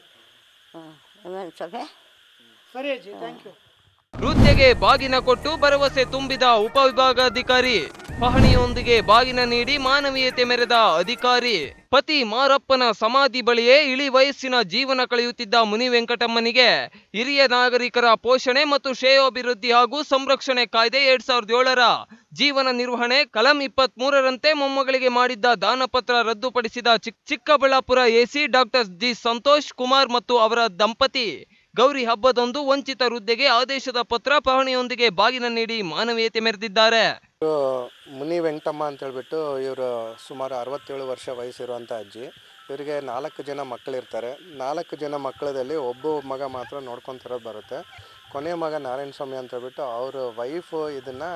ఏమైనా స్వామి ಸರಿ ಅಜ್ಜಿ ಥ್ಯಾಂಕ್ ಯು ವೃದ್ಧೆಗೆ ಬಾಗಿನ ಕೊಟ್ಟು ಭರವಸೆ ತುಂಬಿದ ಉಪವಿಭಾಗಾಧಿಕಾರಿ ಪಹಣಿಯೊಂದಿಗೆ ಬಾಗಿನ ನೀಡಿ ಮಾನವೀಯತೆ ಮೆರೆದ ಅಧಿಕಾರಿ ಪತಿ ಮಾರಪ್ಪನ ಸಮಾಧಿ ಬಳಿಯೇ ಇಳಿ ವಯಸ್ಸಿನ ಜೀವನ ಕಳೆಯುತ್ತಿದ್ದ ಮುನಿ ವೆಂಕಟಮ್ಮನಿಗೆ ಹಿರಿಯ ನಾಗರಿಕರ ಪೋಷಣೆ ಮತ್ತು ಶ್ರೇಯೋಭಿವೃದ್ಧಿ ಹಾಗೂ ಸಂರಕ್ಷಣೆ ಕಾಯ್ದೆ ಎರಡ್ ಸಾವಿರದ ಏಳರ ಜೀವನ ನಿರ್ವಹಣೆ ಕಲಂ ಇಪ್ಪತ್ತ್ ಮೂರರಂತೆ ಮೊಮ್ಮಗಳಿಗೆ ಮಾಡಿದ್ದ ದಾನಪತ್ರ ರದ್ದುಪಡಿಸಿದ ಚಿಕ್- Chikkaballapur AC doctor G Santosh Kumar ಮತ್ತು ಅವರ ದಂಪತಿ ಗೌರಿ ಹಬ್ಬದಂದು ವಂಚಿತ ವೃದ್ಧೆಗೆ ಆದೇಶದ ಪತ್ರ ಪಹಣಿಯೊಂದಿಗೆ ಬಾಗಿನ ನೀಡಿ ಮಾನವೀಯತೆ ಮೆರೆದಿದ್ದಾರೆ ಇವ್ರು ಮುನಿ ವೆಂಕಟಮ್ಮ ಅಂತ ಹೇಳ್ಬಿಟ್ಟು ಇವರು ಸುಮಾರು ಅರವತ್ತೇಳು ವರ್ಷ ವಯಸ್ಸಿರುವಂಥ ಅಜ್ಜಿ ಇವರಿಗೆ ನಾಲ್ಕು ಜನ ಮಕ್ಕಳಿರ್ತಾರೆ ನಾಲ್ಕು ಜನ ಮಕ್ಕಳದಲ್ಲಿ ಒಬ್ಬ ಮಗ ಮಾತ್ರ ನೋಡ್ಕೊತಿರೋದು ಬರುತ್ತೆ ಕೊನೆಯ ಮಗ ನಾರಾಯಣ ಸ್ವಾಮಿ ಅಂತ ಹೇಳ್ಬಿಟ್ಟು ಅವ್ರ ವೈಫು ಇದನ್ನು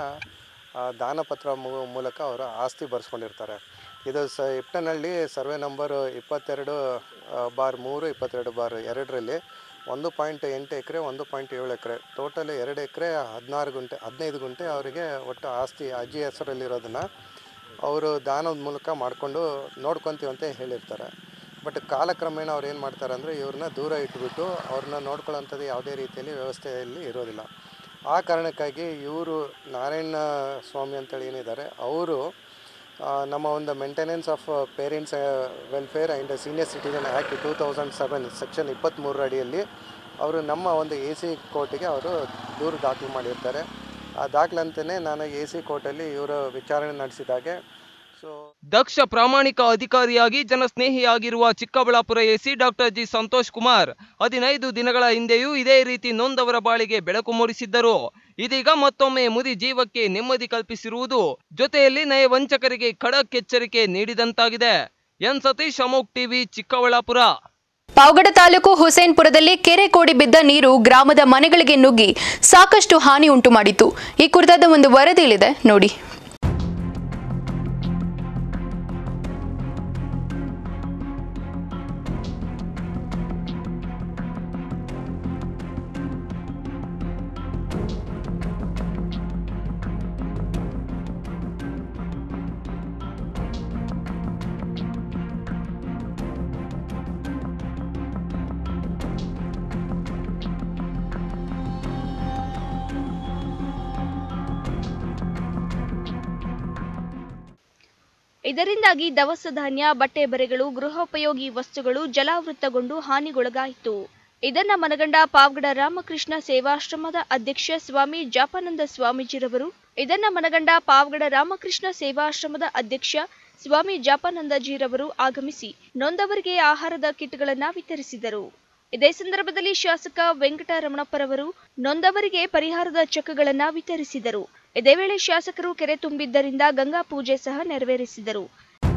ದಾನಪತ್ರ ಮೂ- ಮೂಲಕ ಅವರು ಆಸ್ತಿ ಬರ್ಸ್ಕೊಂಡಿರ್ತಾರೆ ಇದು ಸ ಇಪ್ಟನಹಳ್ಳಿ ಸರ್ವೆ ನಂಬರು ಇಪ್ಪತ್ತೆರಡು ಆ, ಬಾರ್ ಮೂರು ಇಪ್ಪತ್ತೆರಡು ಬಾರ್ ಎರಡರಲ್ಲಿ ಒಂದು ಪಾಯಿಂಟ್ ಎಂಟು ಎಕರೆ ಒಂದು ಪಾಯಿಂಟ್ ಏಳು ಎಕರೆ ಟೋಟಲ್ ಎರಡು ಎಕರೆ ಹದಿನಾರು ಗುಂಟೆ ಹದಿನೈದು ಗುಂಟೆ ಅವರಿಗೆ ಒಟ್ಟು ಆಸ್ತಿ ಅಜ್ಜಿ ಹೆಸರಲ್ಲಿರೋದನ್ನು ಅವರು ದಾನದ ಮೂಲಕ ಮಾಡಿಕೊಂಡು ನೋಡ್ಕೊತೀವಿ ಅಂತ ಹೇಳಿರ್ತಾರೆ ಬಟ್ ಕಾಲಕ್ರಮೇಣ ಅವ್ರು ಏನು ಮಾಡ್ತಾರೆ ಅಂದರೆ ಇವ್ರನ್ನ ದೂರ ಇಟ್ಬಿಟ್ಟು ಅವ್ರನ್ನ ನೋಡ್ಕೊಳ್ಳೋಂಥದ್ದು ಯಾವುದೇ ರೀತಿಯಲ್ಲಿ ವ್ಯವಸ್ಥೆಯಲ್ಲಿ ಇರೋದಿಲ್ಲ ಆ ಕಾರಣಕ್ಕಾಗಿ ಇವರು ನಾರಾಯಣ ಸ್ವಾಮಿ ಅಂತೇಳಿ ಏನಿದ್ದಾರೆ ಅವರು ಆ, ನಮ್ಮ ಒಂದು maintenance of parents welfare and senior citizen act two thousand seven section ಇಪ್ಪತ್ತ್ಮೂರರ ಅಡಿಯಲ್ಲಿ ಅವರು ನಮ್ಮ ಒಂದು ಎ ಸಿ ಕೋರ್ಟಿಗೆ ಅವರು ದೂರು ದಾಖಲು ಮಾಡಿರ್ತಾರೆ ಆ ದಾಖಲಂತೆಯೇ ನಾನು ಎ ಸಿ ಕೋರ್ಟಲ್ಲಿ ಇವರು ವಿಚಾರಣೆ ನಡೆಸಿದಾಗೆ ಸೊ ದಕ್ಷ ಪ್ರಾಮಾಣಿಕ ಅಧಿಕಾರಿಯಾಗಿ ಜನಸ್ನೇಹಿಯಾಗಿರುವ Chikkaballapur AC doctor G Santosh Kumar ಹದಿನೈದು ದಿನಗಳ ಹಿಂದೆಯೂ ಇದೇ ರೀತಿ ನೊಂದವರ ಬಾಳಿಗೆ ಬೆಳಕು ಮೂಡಿಸಿದ್ದರು ಇದೀಗ ಮತ್ತೊಮ್ಮೆ ಮುದಿ ಜೀವಕ್ಕೆ ನೆಮ್ಮದಿ ಕಲ್ಪಿಸಿರುವುದು ಜೊತೆಯಲ್ಲಿ ನಯವಂಚಕರಿಗೆ ಖಡಕ್ ಎಚ್ಚರಿಕೆ ನೀಡಿದಂತಾಗಿದೆ ಎನ್ ಸತೀಶ್ ಅಮೋಕ್ ಟಿವಿ ಚಿಕ್ಕಬಳ್ಳಾಪುರ ಪಾವಗಡ ತಾಲೂಕು ಹುಸೇನ್ಪುರದಲ್ಲಿ ಕೆರೆ ಕೋಡಿ ಬಿದ್ದ ನೀರು ಗ್ರಾಮದ ಮನೆಗಳಿಗೆ ನುಗ್ಗಿ ಸಾಕಷ್ಟು ಹಾನಿ ಉಂಟು ಮಾಡಿತು ಈ ಕುರಿತಾದ ಒಂದು ವರದಿಯಿದೆ ನೋಡಿ ಇದರಿಂದಾಗಿ ದವಸ ಧಾನ್ಯ ಬಟ್ಟೆ ಬರೆಗಳು ಗೃಹೋಪಯೋಗಿ ವಸ್ತುಗಳು ಜಲಾವೃತಗೊಂಡು ಹಾನಿಗೊಳಗಾಯಿತು ಇದನ್ನ ಮನಗಂಡ ಪಾವಗಡ ರಾಮಕೃಷ್ಣ ಸೇವಾಶ್ರಮದ ಅಧ್ಯಕ್ಷ ಸ್ವಾಮಿ ಜಾಪಾನಂದ ಸ್ವಾಮೀಜಿರವರು ಇದನ್ನ ಮನಗಂಡ ಪಾವಗಡ ರಾಮಕೃಷ್ಣ ಸೇವಾಶ್ರಮದ ಅಧ್ಯಕ್ಷ ಸ್ವಾಮಿ ಜಾಪಾನಂದಜಿರವರು ಆಗಮಿಸಿ ನೊಂದವರಿಗೆ ಆಹಾರದ ಕಿಟ್ಗಳನ್ನ ವಿತರಿಸಿದರು ಇದೇ ಸಂದರ್ಭದಲ್ಲಿ ಶಾಸಕ ವೆಂಕಟರಮಣಪ್ಪರವರು ನೊಂದವರಿಗೆ ಪರಿಹಾರದ ಚೆಕ್ಗಳನ್ನ ವಿತರಿಸಿದರು ಇದೇ ವೇಳೆ ಶಾಸಕರು ಕೆರೆ ತುಂಬಿದ್ದರಿಂದ ಗಂಗಾ ಪೂಜೆ ಸಹ ನೆರವೇರಿಸಿದರು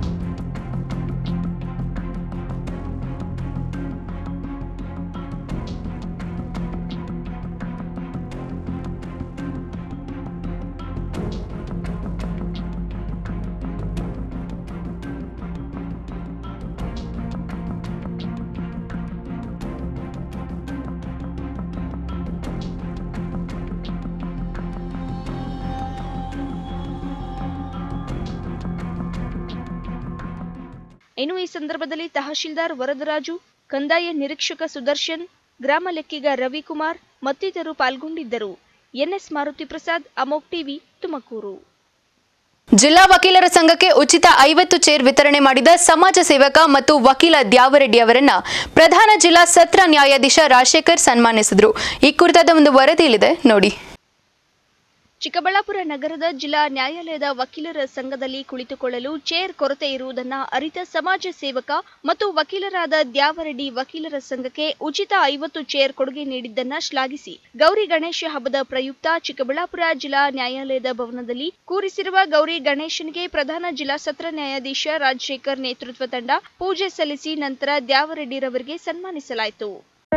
ಇನ್ನು ಈ ಸಂದರ್ಭದಲ್ಲಿ ತಹಶೀಲ್ದಾರ್ ವರದರಾಜು ಕಂದಾಯ ನಿರೀಕ್ಷಕ ಸುದರ್ಶನ್ ಗ್ರಾಮ ಲೆಕ್ಕಿಗ ರವಿಕುಮಾರ್ ಮತ್ತಿತರರು ಪಾಲ್ಗೊಂಡಿದ್ದರು ಎನ್ಎಸ್ ಮಾರುತಿ ಪ್ರಸಾದ್ ಅಮೋಕ್ ಟಿವಿ ತುಮಕೂರು ಜಿಲ್ಲಾ ವಕೀಲರ ಸಂಘಕ್ಕೆ ಉಚಿತ ಐವತ್ತು ಚೇರ್ ವಿತರಣೆ ಮಾಡಿದ ಸಮಾಜ ಸೇವಕ ಮತ್ತು ವಕೀಲ ದ್ಯಾವರೆಡ್ಡಿ ಅವರನ್ನ ಪ್ರಧಾನ ಜಿಲ್ಲಾ ಸತ್ರ ನ್ಯಾಯಾಧೀಶ ರಾಜಶೇಖರ್ ಸನ್ಮಾನಿಸಿದರು ಈ ಕುರಿತಾದ ಒಂದು ವರದಿ ಇಲ್ಲಿದೆ ನೋಡಿ ಚಿಕ್ಕಬಳ್ಳಾಪುರ ನಗರದ ಜಿಲ್ಲಾ ನ್ಯಾಯಾಲಯದ ವಕೀಲರ ಸಂಘದಲ್ಲಿ ಕುಳಿತುಕೊಳ್ಳಲು ಚೇರ್ ಕೊರತೆ ಇರುವುದನ್ನ ಅರಿತ ಸಮಾಜ ಸೇವಕ ಮತ್ತು ವಕೀಲರಾದ ದ್ಯಾವರೆಡ್ಡಿ ವಕೀಲರ ಸಂಘಕ್ಕೆ ಉಚಿತ ಐವತ್ತು ಚೇರ್ ಕೊಡುಗೆ ನೀಡಿದ್ದನ್ನ ಶ್ಲಾಘಿಸಿ ಗೌರಿ ಗಣೇಶ ಹಬ್ಬದ ಪ್ರಯುಕ್ತ ಚಿಕ್ಕಬಳ್ಳಾಪುರ ಜಿಲ್ಲಾ ನ್ಯಾಯಾಲಯದ ಭವನದಲ್ಲಿ ಕೂರಿಸಿರುವ ಗೌರಿ ಗಣೇಶನಿಗೆ ಪ್ರಧಾನ ಜಿಲ್ಲಾ ಸತ್ರ ನ್ಯಾಯಾಧೀಶ ರಾಜಶೇಖರ್ ನೇತೃತ್ವ ತಂಡ ಪೂಜೆ ಸಲ್ಲಿಸಿ ನಂತರ ದ್ಯಾವರೆಡ್ಡಿರವರಿಗೆ ಸನ್ಮಾನಿಸಲಾಯಿತು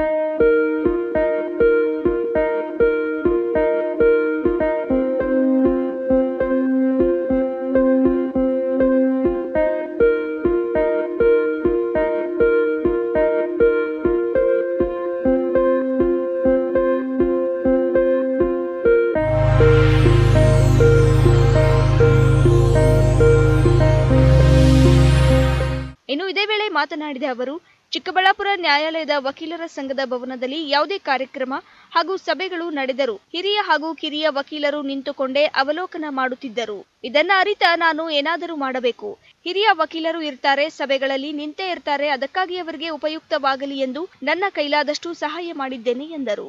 ಇನ್ನು ಇದೇ ವೇಳೆ ಮಾತನಾಡಿದ ಅವರು ಚಿಕ್ಕಬಳ್ಳಾಪುರ ನ್ಯಾಯಾಲಯದ ವಕೀಲರ ಸಂಘದ ಭವನದಲ್ಲಿ ಯಾವುದೇ ಕಾರ್ಯಕ್ರಮ ಹಾಗೂ ಸಭೆಗಳು ನಡೆದರು ಹಿರಿಯ ಹಾಗೂ ಕಿರಿಯ ವಕೀಲರು ನಿಂತುಕೊಂಡೇ ಅವಲೋಕನ ಮಾಡುತ್ತಿದ್ದರು ಇದನ್ನ ಅರಿತ ನಾನು ಏನಾದರೂ ಮಾಡಬೇಕು ಹಿರಿಯ ವಕೀಲರು ಇರ್ತಾರೆ ಸಭೆಗಳಲ್ಲಿ ನಿಂತೇ ಇರ್ತಾರೆ ಅದಕ್ಕಾಗಿ ಅವರಿಗೆ ಉಪಯುಕ್ತವಾಗಲಿ ಎಂದು ನನ್ನ ಕೈಲಾದಷ್ಟು ಸಹಾಯ ಮಾಡಿದ್ದೇನೆ ಎಂದರು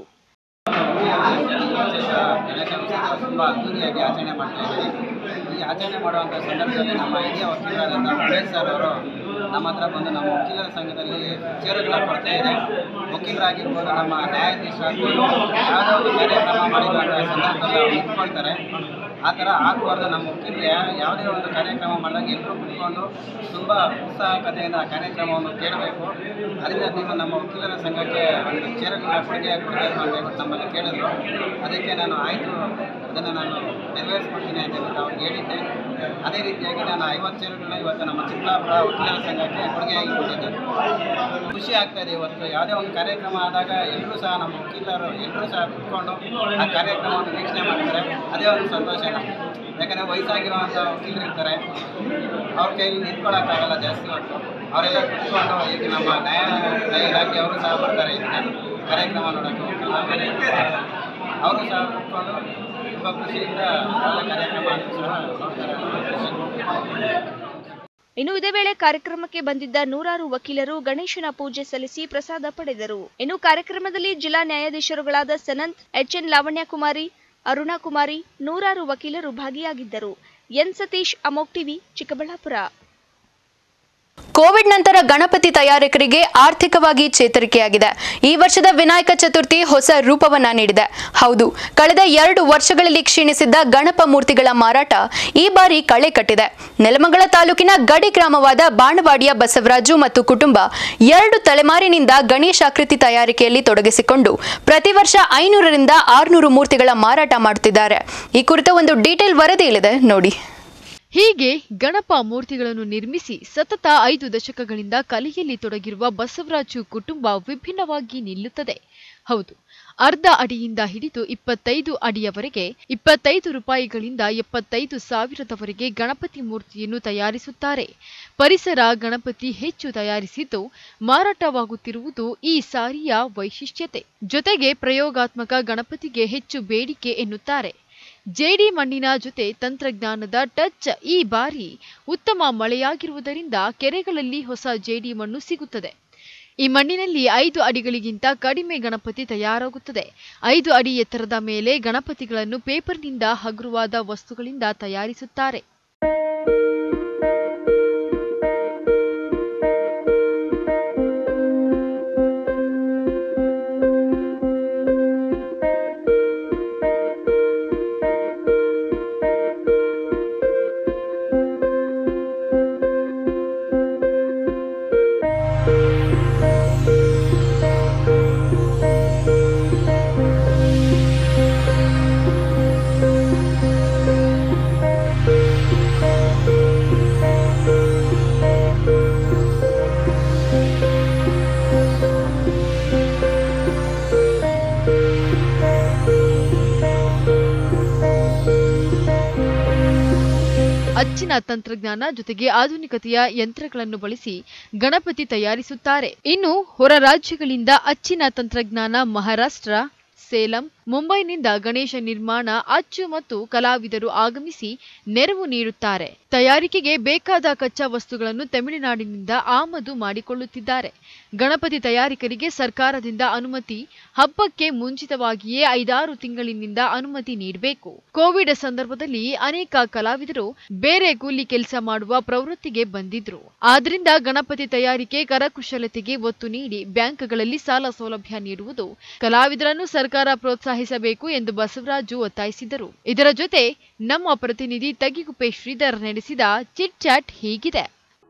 ತುಂಬ ಅದ್ದೂರಿಯಾಗಿ ಆಚರಣೆ ಮಾಡ್ತಾ ಇದ್ದೀವಿ ಈ ಆಚರಣೆ ಮಾಡುವಂಥ ಸಂದರ್ಭದಲ್ಲಿ ನಮ್ಮ ಹಿರಿಯ ವಕೀಲರಾದಂಥ ಉಮೇಶ್ ಸರ್ ಅವರು ನಮ್ಮ ಹತ್ರ ಬಂದು ನಮ್ಮ ವಕೀಲರ ಸಂಘದಲ್ಲಿ ಚೇರುಗಳ ಕೊರತೆ ಇದೆ ವಕೀಲರಾಗಿರ್ಬೋದು ನಮ್ಮ ನ್ಯಾಯಾಧೀಶರಾಗಿರ್ಬೋದು ಯಾವುದೋ ಒಂದು ಕಾರ್ಯಕ್ರಮ ಮಾಡಿರುವಂಥ ಸಂದರ್ಭದಲ್ಲಿ ಅವ್ರು ನಿಂತ್ಕೊಳ್ತಾರೆ ಆ ಥರ ಆಗಬಾರ್ದು ನಮ್ಮ ವಕೀಲರು ಯಾ- ಯಾವುದೇ ಒಂದು ಕಾರ್ಯಕ್ರಮ ಮಾಡಿದಾಗ ಎಲ್ಲರೂ ಕುತ್ಕೊಂಡು ತುಂಬ ಉತ್ಸಾಹಕತೆಯಿಂದ ಆ ಕಾರ್ಯಕ್ರಮವನ್ನು ಕೇಳಬೇಕು ಅದರಿಂದ ನೀವು ನಮ್ಮ ವಕೀಲರ ಸಂಘಕ್ಕೆ ಒಂದು ಚೇರುಗಳ ಕೊಡುಗೆ ಕೊಡಬೇಕು ಅಂತ ಹೇಳ್ಬಿಟ್ಟು ನಮ್ಮಲ್ಲಿ ಕೇಳಿದ್ರು ಅದಕ್ಕೆ ನಾನು ಆಯಿತು ಅದನ್ನು ನಾನು ನೆರವೇರಿಸ್ಕೊಡ್ತೀನಿ ಅಂತ ಹೇಳ್ಬಿಟ್ಟು ಅವ್ರಿಗೆ ಹೇಳಿದ್ದೆ ಅದೇ ರೀತಿಯಾಗಿ ನಾನು ಐವತ್ತು ಚೇರುಗಳನ್ನ ಇವತ್ತು ನಮ್ಮ ಚಿಕ್ಕಬಳ್ಳಾಪುರ ವಕೀಲರ ಸಂಘಕ್ಕೆ ಕೊಡುಗೆಯಾಗಿ ಕೊಟ್ಟಿದ್ದೇನೆ ಖುಷಿ ಆಗ್ತಾ ಇದೆ ಇವತ್ತು ಯಾವುದೇ ಒಂದು ಕಾರ್ಯಕ್ರಮ ಆದಾಗ ಎಲ್ಲರೂ ಸಹ ನಮ್ಮ ವಕೀಲರು ಎಲ್ಲರೂ ಸಹ ಕುತ್ಕೊಂಡು ಆ ಕಾರ್ಯಕ್ರಮವನ್ನು ವೀಕ್ಷಣೆ ಮಾಡ್ತಾರೆ ಅದೇ ಒಂದು ಸಂತೋಷ ನಮ್ಗೆ. ಯಾಕಂದರೆ ವಯಸ್ಸಾಗಿರುವಂಥ ವಕೀಲರು ಇರ್ತಾರೆ ಅವ್ರ ಕೈಲಿ ನಿಂತ್ಕೊಳ್ಳೋಕ್ಕಾಗಲ್ಲ ಜಾಸ್ತಿ ಹೊತ್ತು ಅವರೆಲ್ಲ ಕುತ್ಕೊಂಡು ಈಗ ನಮ್ಮ ನ್ಯಾಯ ನ್ಯಾಯ ಇಲಾಖೆಯವರು ಸಹ ಬರ್ತಾರೆ ಇಲ್ಲಿ ಕಾರ್ಯಕ್ರಮ ನೋಡೋಕ್ಕೆ ವಕೀಲರ ಅವರು ಸಹ ಕುತ್ಕೊಂಡು ತುಂಬ ಖುಷಿಯಿಂದ ಎಲ್ಲ ಕಾರ್ಯಕ್ರಮ ಸಹ ನೋಡ್ತಾರೆ ಇನ್ನು ಇದೇ ವೇಳೆ ಕಾರ್ಯಕ್ರಮಕ್ಕೆ ಬಂದಿದ್ದ ನೂರಾರು ವಕೀಲರು ಗಣೇಶನ ಪೂಜೆ ಸಲ್ಲಿಸಿ ಪ್ರಸಾದ ಪಡೆದರು ಇನ್ನು ಕಾರ್ಯಕ್ರಮದಲ್ಲಿ ಜಿಲ್ಲಾ ನ್ಯಾಯಾಧೀಶರುಗಳಾದ ಸನಂತ್ ಎಚ್ಎನ್ ಲಾವಣ್ಯ ಕುಮಾರಿ ಅರುಣಾ ಕುಮಾರಿ ನೂರಾರು ವಕೀಲರು ಭಾಗಿಯಾಗಿದ್ದರು ಎನ್ ಸತೀಶ್ ಅಮೋಕ್ ಟಿವಿ ಚಿಕ್ಕಬಳ್ಳಾಪುರ ಕೋವಿಡ್ ನಂತರ ಗಣಪತಿ ತಯಾರಕರಿಗೆ ಆರ್ಥಿಕವಾಗಿ ಚೇತರಿಕೆಯಾಗಿದೆ ಈ ವರ್ಷದ ವಿನಾಯಕ ಚತುರ್ಥಿ ಹೊಸ ರೂಪವನ್ನ ನೀಡಿದೆ ಹೌದು ಕಳೆದ ಎರಡು ವರ್ಷಗಳಲ್ಲಿ ಕ್ಷೀಣಿಸಿದ್ದ ಗಣಪ ಮೂರ್ತಿಗಳ ಮಾರಾಟ ಈ ಬಾರಿ ಕಳೆ ಕಟ್ಟಿದೆ ನೆಲಮಂಗಲ ತಾಲೂಕಿನ ಗಡಿ ಗ್ರಾಮವಾದ ಬಾಣವಾಡಿಯ ಬಸವರಾಜು ಮತ್ತು ಕುಟುಂಬ ಎರಡು ತಲೆಮಾರಿನಿಂದ ಗಣೇಶಾಕೃತಿ ತಯಾರಿಕೆಯಲ್ಲಿ ತೊಡಗಿಸಿಕೊಂಡು ಪ್ರತಿ ವರ್ಷ ಐನೂರರಿಂದ ಆರುನೂರು ಮೂರ್ತಿಗಳ ಮಾರಾಟ ಮಾಡುತ್ತಿದ್ದಾರೆ ಈ ಕುರಿತ ಒಂದು ಡೀಟೇಲ್ ವರದಿ ಇಲ್ಲಿದೆ ನೋಡಿ ಹೀಗೆ ಗಣಪ ಮೂರ್ತಿಗಳನ್ನು ನಿರ್ಮಿಸಿ ಸತತ ಐದು ದಶಕಗಳಿಂದ ಕಲೆಯಲ್ಲಿ ತೊಡಗಿರುವ ಬಸವರಾಜು ಕುಟುಂಬ ವಿಭಿನ್ನವಾಗಿ ನಿಲ್ಲುತ್ತದೆ ಹೌದು ಅರ್ಧ ಅಡಿಯಿಂದ ಹಿಡಿದು ಇಪ್ಪತ್ತೈದು ಅಡಿಯವರೆಗೆ ಇಪ್ಪತ್ತೈದು ರೂಪಾಯಿಗಳಿಂದ ಎಪ್ಪತ್ತೈದು ಸಾವಿರದವರೆಗೆ ಗಣಪತಿ ಮೂರ್ತಿಯನ್ನು ತಯಾರಿಸುತ್ತಾರೆ ಪರಿಸರ ಗಣಪತಿ ಹೆಚ್ಚು ತಯಾರಿಸಿದ್ದು ಮಾರಾಟವಾಗುತ್ತಿರುವುದು ಈ ಸಾರಿಯ ವೈಶಿಷ್ಟ್ಯತೆ ಜೊತೆಗೆ ಪ್ರಯೋಗಾತ್ಮಕ ಗಣಪತಿಗೆ ಹೆಚ್ಚು ಬೇಡಿಕೆ ಎನ್ನುತ್ತಾರೆ ಜೇಡಿ ಮಣ್ಣಿನ ಜೊತೆ ತಂತ್ರಜ್ಞಾನದ ಟಚ್ ಈ ಬಾರಿ ಉತ್ತಮ ಮಳೆಯಾಗಿರುವುದರಿಂದ ಕೆರೆಗಳಲ್ಲಿ ಹೊಸ ಜೇಡಿ ಮಣ್ಣು ಸಿಗುತ್ತದೆ ಈ ಮಣ್ಣಿನಲ್ಲಿ ಐದು ಅಡಿಗಳಿಗಿಂತ ಕಡಿಮೆ ಗಣಪತಿ ತಯಾರಾಗುತ್ತದೆ ಐದು ಅಡಿ ಎತ್ತರದ ಮೇಲೆ ಗಣಪತಿಗಳನ್ನು ಪೇಪರ್ನಿಂದ ಹಗುರವಾದ ವಸ್ತುಗಳಿಂದ ತಯಾರಿಸುತ್ತಾರೆ ಅಚ್ಚಿನ ತಂತ್ರಜ್ಞಾನ ಜೊತೆಗೆ ಆಧುನಿಕತೆಯ ಯಂತ್ರಗಳನ್ನು ಬಳಸಿ ಗಣಪತಿ ತಯಾರಿಸುತ್ತಾರೆ ಇನ್ನು ಹೊರ ರಾಜ್ಯಗಳಿಂದ ಅಚ್ಚಿನ ತಂತ್ರಜ್ಞಾನ ಮಹಾರಾಷ್ಟ್ರ ಸೇಲಂ ಮುಂಬೈನಿಂದ ಗಣೇಶ ನಿರ್ಮಾಣ ಅಚ್ಚು ಮತ್ತು ಕಲಾವಿದರು ಆಗಮಿಸಿ ನೆರವು ನೀಡುತ್ತಾರೆ ತಯಾರಿಕೆಗೆ ಬೇಕಾದ ಕಚ್ಚಾ ವಸ್ತುಗಳನ್ನು ತಮಿಳುನಾಡಿನಿಂದ ಆಮದು ಮಾಡಿಕೊಳ್ಳುತ್ತಿದ್ದಾರೆ ಗಣಪತಿ ತಯಾರಿಕರಿಗೆ ಸರ್ಕಾರದಿಂದ ಅನುಮತಿ ಹಬ್ಬಕ್ಕೆ ಮುಂಚಿತವಾಗಿಯೇ ಐದಾರು ತಿಂಗಳಿನಿಂದ ಅನುಮತಿ ನೀಡಬೇಕು ಕೋವಿಡ್ ಸಂದರ್ಭದಲ್ಲಿ ಅನೇಕ ಕಲಾವಿದರು ಬೇರೆ ಕೂಲಿ ಕೆಲಸ ಮಾಡುವ ಪ್ರವೃತ್ತಿಗೆ ಬಂದಿದ್ರು ಆದ್ರಿಂದ ಗಣಪತಿ ತಯಾರಿಕೆ ಕರಕುಶಲತೆಗೆ ಒತ್ತು ನೀಡಿ ಬ್ಯಾಂಕ್ಗಳಲ್ಲಿ ಸಾಲ ಸೌಲಭ್ಯ ನೀಡುವುದು ಕಲಾವಿದರನ್ನು ಸರ್ಕಾರ ಪ್ರೋತ್ಸಾಹಿಸಬೇಕು ಎಂದು ಬಸವರಾಜು ಒತ್ತಾಯಿಸಿದರು ಇದರ ಜೊತೆ ನಮ್ಮ ಪ್ರತಿನಿಧಿ ತಗಿಗುಪ್ಪೆ ಶ್ರೀಧರ್ ನಡೆಸಿದ ಚಿಟ್ ಚಾಟ್ ಹೀಗಿದೆ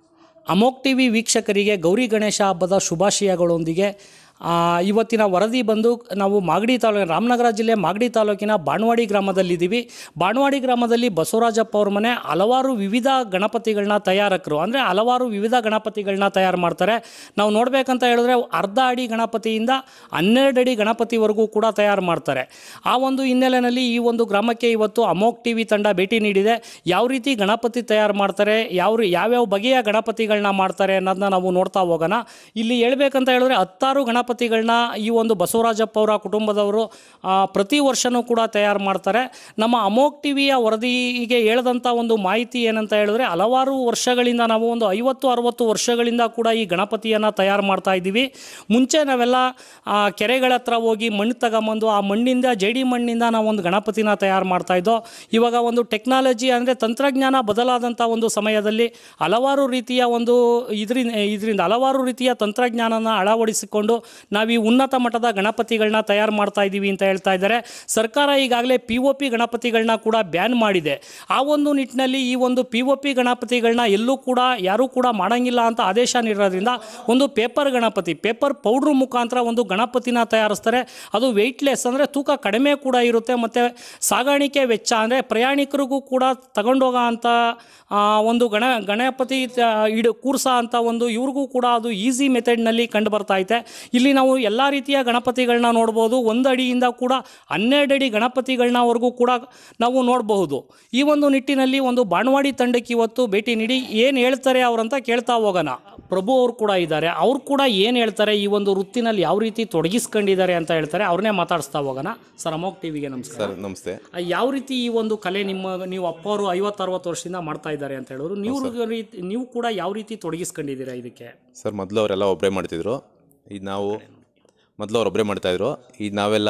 ಅಮೋಕ್ ಟಿವಿ ವೀಕ್ಷಕರಿಗೆ ಗೌರಿ ಗಣೇಶ ಹಬ್ಬದ ಶುಭಾಶಯಗಳೊಂದಿಗೆ ಆ, ಇವತ್ತಿನ ವರದಿ ಬಂದು ನಾವು ಮಾಗಡಿ ತಾಲೂಕು ರಾಮನಗರ ಜಿಲ್ಲೆ ಮಾಗಡಿ ತಾಲೂಕಿನ ಬಾಣವಾಡಿ ಗ್ರಾಮದಲ್ಲಿದ್ದೀವಿ ಬಾಣವಾಡಿ ಗ್ರಾಮದಲ್ಲಿ ಬಸವರಾಜಪ್ಪ ಅವ್ರ ಮನೆ ಹಲವಾರು ವಿವಿಧ ಗಣಪತಿಗಳನ್ನ ತಯಾರಕರು ಅಂದರೆ ಹಲವಾರು ವಿವಿಧ ಗಣಪತಿಗಳನ್ನ ತಯಾರು ಮಾಡ್ತಾರೆ ನಾವು ನೋಡಬೇಕಂತ ಹೇಳಿದ್ರೆ ಅರ್ಧ ಅಡಿ ಗಣಪತಿಯಿಂದ ಹನ್ನೆರಡು ಅಡಿ ಗಣಪತಿವರೆಗೂ ಕೂಡ ತಯಾರು ಮಾಡ್ತಾರೆ ಆ ಒಂದು ಹಿನ್ನೆಲೆಯಲ್ಲಿ ಈ ಒಂದು ಗ್ರಾಮಕ್ಕೆ ಇವತ್ತು ಅಮೋಕ್ ಟಿ ವಿ ತಂಡ ಭೇಟಿ ನೀಡಿದೆ ಯಾವ ರೀತಿ ಗಣಪತಿ ತಯಾರು ಮಾಡ್ತಾರೆ ಯಾವ ರೀ- ಯಾವ್ಯಾವ ಬಗೆಯ ಗಣಪತಿಗಳನ್ನ ಮಾಡ್ತಾರೆ ಅನ್ನೋದನ್ನ ನಾವು ನೋಡ್ತಾ ಹೋಗೋಣ ಇಲ್ಲಿ ಹೇಳ್ಬೇಕಂತ ಹೇಳಿದ್ರೆ ಹತ್ತಾರು ಗಣಪತಿಗಳನ್ನ ಈ ಒಂದು ಬಸವರಾಜಪ್ಪ ಅವರ ಕುಟುಂಬದವರು ಆ, ಪ್ರತಿ ವರ್ಷನೂ ಕೂಡ ತಯಾರು ಮಾಡ್ತಾರೆ ನಮ್ಮ ಅಮೋಕ್ ಟಿ ವಿಯ ವರದಿಗೆ ಹೇಳಿದಂಥ ಒಂದು ಮಾಹಿತಿ ಏನಂತ ಹೇಳಿದ್ರೆ ಹಲವಾರು ವರ್ಷಗಳಿಂದ ನಾವು ಒಂದು ಐವತ್ತು ಅರವತ್ತು ವರ್ಷಗಳಿಂದ ಕೂಡ ಈ ಗಣಪತಿಯನ್ನು ತಯಾರು ಮಾಡ್ತಾ ಇದ್ದೀವಿ ಮುಂಚೆ ನಾವೆಲ್ಲ ಆ, ಕೆರೆಗಳ ಹತ್ರ ಹೋಗಿ ಮಣ್ಣು ತಗೊಂಬಂದು ಆ ಮಣ್ಣಿಂದ ಜೇಡಿ ಮಣ್ಣಿಂದ ನಾವು ಒಂದು ಗಣಪತಿನ ತಯಾರು ಮಾಡ್ತಾ ಇದ್ದೋ ಇವಾಗ ಒಂದು ಟೆಕ್ನಾಲಜಿ ಅಂದರೆ ತಂತ್ರಜ್ಞಾನ ಬದಲಾದಂಥ ಒಂದು ಸಮಯದಲ್ಲಿ ಹಲವಾರು ರೀತಿಯ ಒಂದು ಇದರಿಂದ ಇದರಿಂದ ಹಲವಾರು ರೀತಿಯ ತಂತ್ರಜ್ಞಾನನ ಅಳವಡಿಸಿಕೊಂಡು ನಾವು ಈ ಉನ್ನತ ಮಟ್ಟದ ಗಣಪತಿಗಳನ್ನ ತಯಾರು ಮಾಡ್ತಾ ಇದ್ದೀವಿ ಅಂತ ಹೇಳ್ತಾ ಇದ್ದಾರೆ ಸರ್ಕಾರ ಈಗಾಗಲೇ ಪಿ ಒ ಪಿ ಗಣಪತಿಗಳನ್ನ ಕೂಡ ಬ್ಯಾನ್ ಮಾಡಿದೆ ಆ ಒಂದು ನಿಟ್ಟಿನಲ್ಲಿ ಈ ಒಂದು ಪಿ ಒ ಪಿ ಗಣಪತಿಗಳನ್ನ ಎಲ್ಲೂ ಕೂಡ ಯಾರೂ ಕೂಡ ಮಾಡಂಗಿಲ್ಲ ಅಂತ ಆದೇಶ ನೀಡೋದ್ರಿಂದ ಒಂದು ಪೇಪರ್ ಗಣಪತಿ ಪೇಪರ್ ಪೌಡ್ರ್ ಮುಖಾಂತರ ಒಂದು ಗಣಪತಿನ ತಯಾರಿಸ್ತಾರೆ ಅದು ವೆಯ್ಟ್ಲೆಸ್ ಅಂದರೆ ತೂಕ ಕಡಿಮೆ ಕೂಡ ಇರುತ್ತೆ ಮತ್ತು ಸಾಗಾಣಿಕೆ ವೆಚ್ಚ ಅಂದರೆ ಪ್ರಯಾಣಿಕರಿಗೂ ಕೂಡ ತಗೊಂಡೋಗೋ ಅಂಥ ಆ, ಒಂದು ಗಣ ಗಣಪತಿ ತ- ಇಡು ಕೂರ್ಸ ಅಂತ ಒಂದು ಇವ್ರಿಗೂ ಕೂಡ ಅದು ಈಸಿ ಮೆಥಡ್ನಲ್ಲಿ ಕಂಡು ಬರ್ತಾ ಐತೆ ಇಲ್ಲಿ ನಾವು ಎಲ್ಲ ರೀತಿಯ ಗಣಪತಿಗಳನ್ನ ನೋಡ್ಬೋದು ಒಂದು ಅಡಿಯಿಂದ ಕೂಡ ಹನ್ನೆರಡು ಅಡಿ ಗಣಪತಿಗಳನ್ನವರೆಗೂ ಕೂಡ ನಾವು ನೋಡಬಹುದು ಈ ಒಂದು ನಿಟ್ಟಿನಲ್ಲಿ ಒಂದು ಬಾಣವಾಡಿ ತಂಡಕ್ಕೆ ಇವತ್ತು ಭೇಟಿ ನೀಡಿ ಏನು ಹೇಳ್ತಾರೆ ಅವರಂತ ಕೇಳ್ತಾ ಹೋಗೋಣ ಪ್ರಭು ಅವ್ರು ಕೂಡ ಇದ್ದಾರೆ ಅವ್ರು ಕೂಡ ಏನು ಹೇಳ್ತಾರೆ ಈ ಒಂದು ವೃತ್ತಿನಲ್ಲಿ ಯಾವ ರೀತಿ ತೊಡಗಿಸ್ಕೊಂಡಿದ್ದಾರೆ ಅಂತ ಹೇಳ್ತಾರೆ ಅವ್ರನ್ನೇ ಮಾತಾಡಿಸ್ತಾ ಹೋಗೋಣ ಸರ್ ಅಮೋಕ್ ಟಿವಿಗೆ ನಮಸ್ಕಾರ ಸರ್ ನಮಸ್ತೆ ಆ, ಯಾವ ರೀತಿ ಈ ಒಂದು ಕಲೆ ನಿಮ್ಮ ನೀವು ಅಪ್ಪವರು ಐವತ್ತು ಅರವತ್ತು ವರ್ಷದಿಂದ ಮಾಡ್ತಾ ಇದ್ದಾರೆ ಅಂತ ಹೇಳಿದ್ರು ನೀವು ರೀತಿ- ನೀವು ಕೂಡ ಯಾವ ರೀತಿ ತೊಡಗಿಸ್ಕೊಂಡಿದ್ದೀರಾ ಇದಕ್ಕೆ ಸರ್ ಮೊದಲು ಅವರೆಲ್ಲ ಒಬ್ಬರೇ ಮಾಡ್ತಿದ್ರು ಈಗ ನಾವು ಮೊದಲು ಅವ್ರು ಒಬ್ಬರೇ ಮಾಡ್ತಾಯಿದ್ರು ಈಗ ನಾವೆಲ್ಲ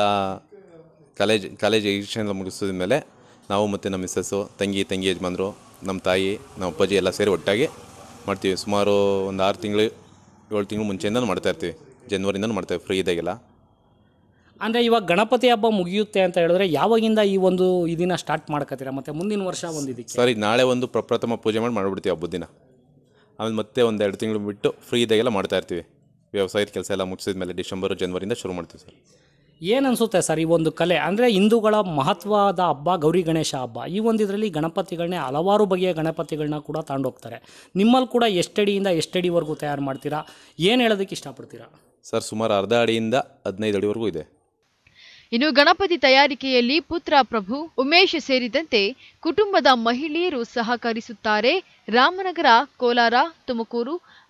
ಕಾಲೇಜ್ ಕಾಲೇಜ್ ಎಜುಕೇಷನ್ ಮುಗಿಸಿದ ಮೇಲೆ ನಾವು ಮತ್ತು ನಮ್ಮ ಮಿಸ್ಸಸ್ಸು ತಂಗಿ ತಂಗಿ ಯಜಮಾನ್ರು ನಮ್ಮ ತಾಯಿ ನಮ್ಮ ಅಪ್ಪಾಜಿ ಎಲ್ಲ ಸೇರಿ ಒಟ್ಟಾಗಿ ಮಾಡ್ತೀವಿ ಸುಮಾರು ಒಂದು ಆರು ತಿಂಗಳು ಏಳು ತಿಂಗಳು ಮುಂಚೆಯಿಂದ ಮಾಡ್ತಾ ಇರ್ತೀವಿ ಜನ್ವರಿಯಿಂದ ಮಾಡ್ತೇವೆ ಫ್ರೀ ಇದ್ದಾಗೆಲ್ಲ ಅಂದರೆ ಇವಾಗ ಗಣಪತಿ ಹಬ್ಬ ಮುಗಿಯುತ್ತೆ ಅಂತ ಹೇಳಿದ್ರೆ ಯಾವಾಗಿಂದ ಈ ಒಂದು ಇದನ್ನ ಸ್ಟಾರ್ಟ್ ಮಾಡ್ಕೋತೀರಾ ಮತ್ತು ಮುಂದಿನ ವರ್ಷ ಒಂದು ಇದಕ್ಕೆ ಸರ್ ಈಗ ನಾಳೆ ಒಂದು ಪ್ರಪ್ರಥಮ ಪೂಜೆ ಮಾಡಿ ಮಾಡಿಬಿಡ್ತೀವಿ ಹಬ್ಬದ ದಿನ ಆಮೇಲೆ ಮತ್ತೆ ಒಂದು ಎರಡು ತಿಂಗಳು ಬಿಟ್ಟು ಫ್ರೀ ಇದ್ದಾಗೆಲ್ಲ ಮಾಡ್ತಾ ಇರ್ತೀವಿ ವ್ಯವಸಾಯದ ಕೆಲಸ ಎಲ್ಲ ಮುಗಿಸಿದ ಮೇಲೆ ಡಿಸೆಂಬರು ಜನವರಿಯಿಂದ ಶುರು ಮಾಡ್ತೀವಿ ಸರ್ ಏನು ಅನಿಸುತ್ತೆ ಸರ್ ಈ ಒಂದು ಕಲೆ ಅಂದರೆ ಹಿಂದೂಗಳ ಮಹತ್ವದ ಹಬ್ಬ ಗೌರಿ ಗಣೇಶ ಹಬ್ಬ ಈ ಒಂದು ಇದರಲ್ಲಿ ಗಣಪತಿಗಳನ್ನೇ ಹಲವಾರು ಬಗೆಯ ಗಣಪತಿಗಳನ್ನ ಕೂಡ ತಗೊಂಡೋಗ್ತಾರೆ ನಿಮ್ಮಲ್ಲಿ ಕೂಡ ಎಷ್ಟಡಿಯಿಂದ ಎಷ್ಟಡಿವರೆಗೂ ತಯಾರು ಮಾಡ್ತೀರಾ ಏನು ಹೇಳೋದಕ್ಕೆ ಇಷ್ಟಪಡ್ತೀರಾ ಸರ್ ಸುಮಾರು ಅರ್ಧ ಅಡಿಯಿಂದ ಹದಿನೈದು ಅಡಿವರೆಗೂ ಇದೆ ಇನ್ನು ಗಣಪತಿ ತಯಾರಿಕೆಯಲ್ಲಿ ಪುತ್ರ ಪ್ರಭು ಉಮೇಶ್ ಸೇರಿದಂತೆ ಕುಟುಂಬದ ಮಹಿಳೆಯರು ಸಹಕರಿಸುತ್ತಾರೆ ರಾಮನಗರ ಕೋಲಾರ ತುಮಕೂರು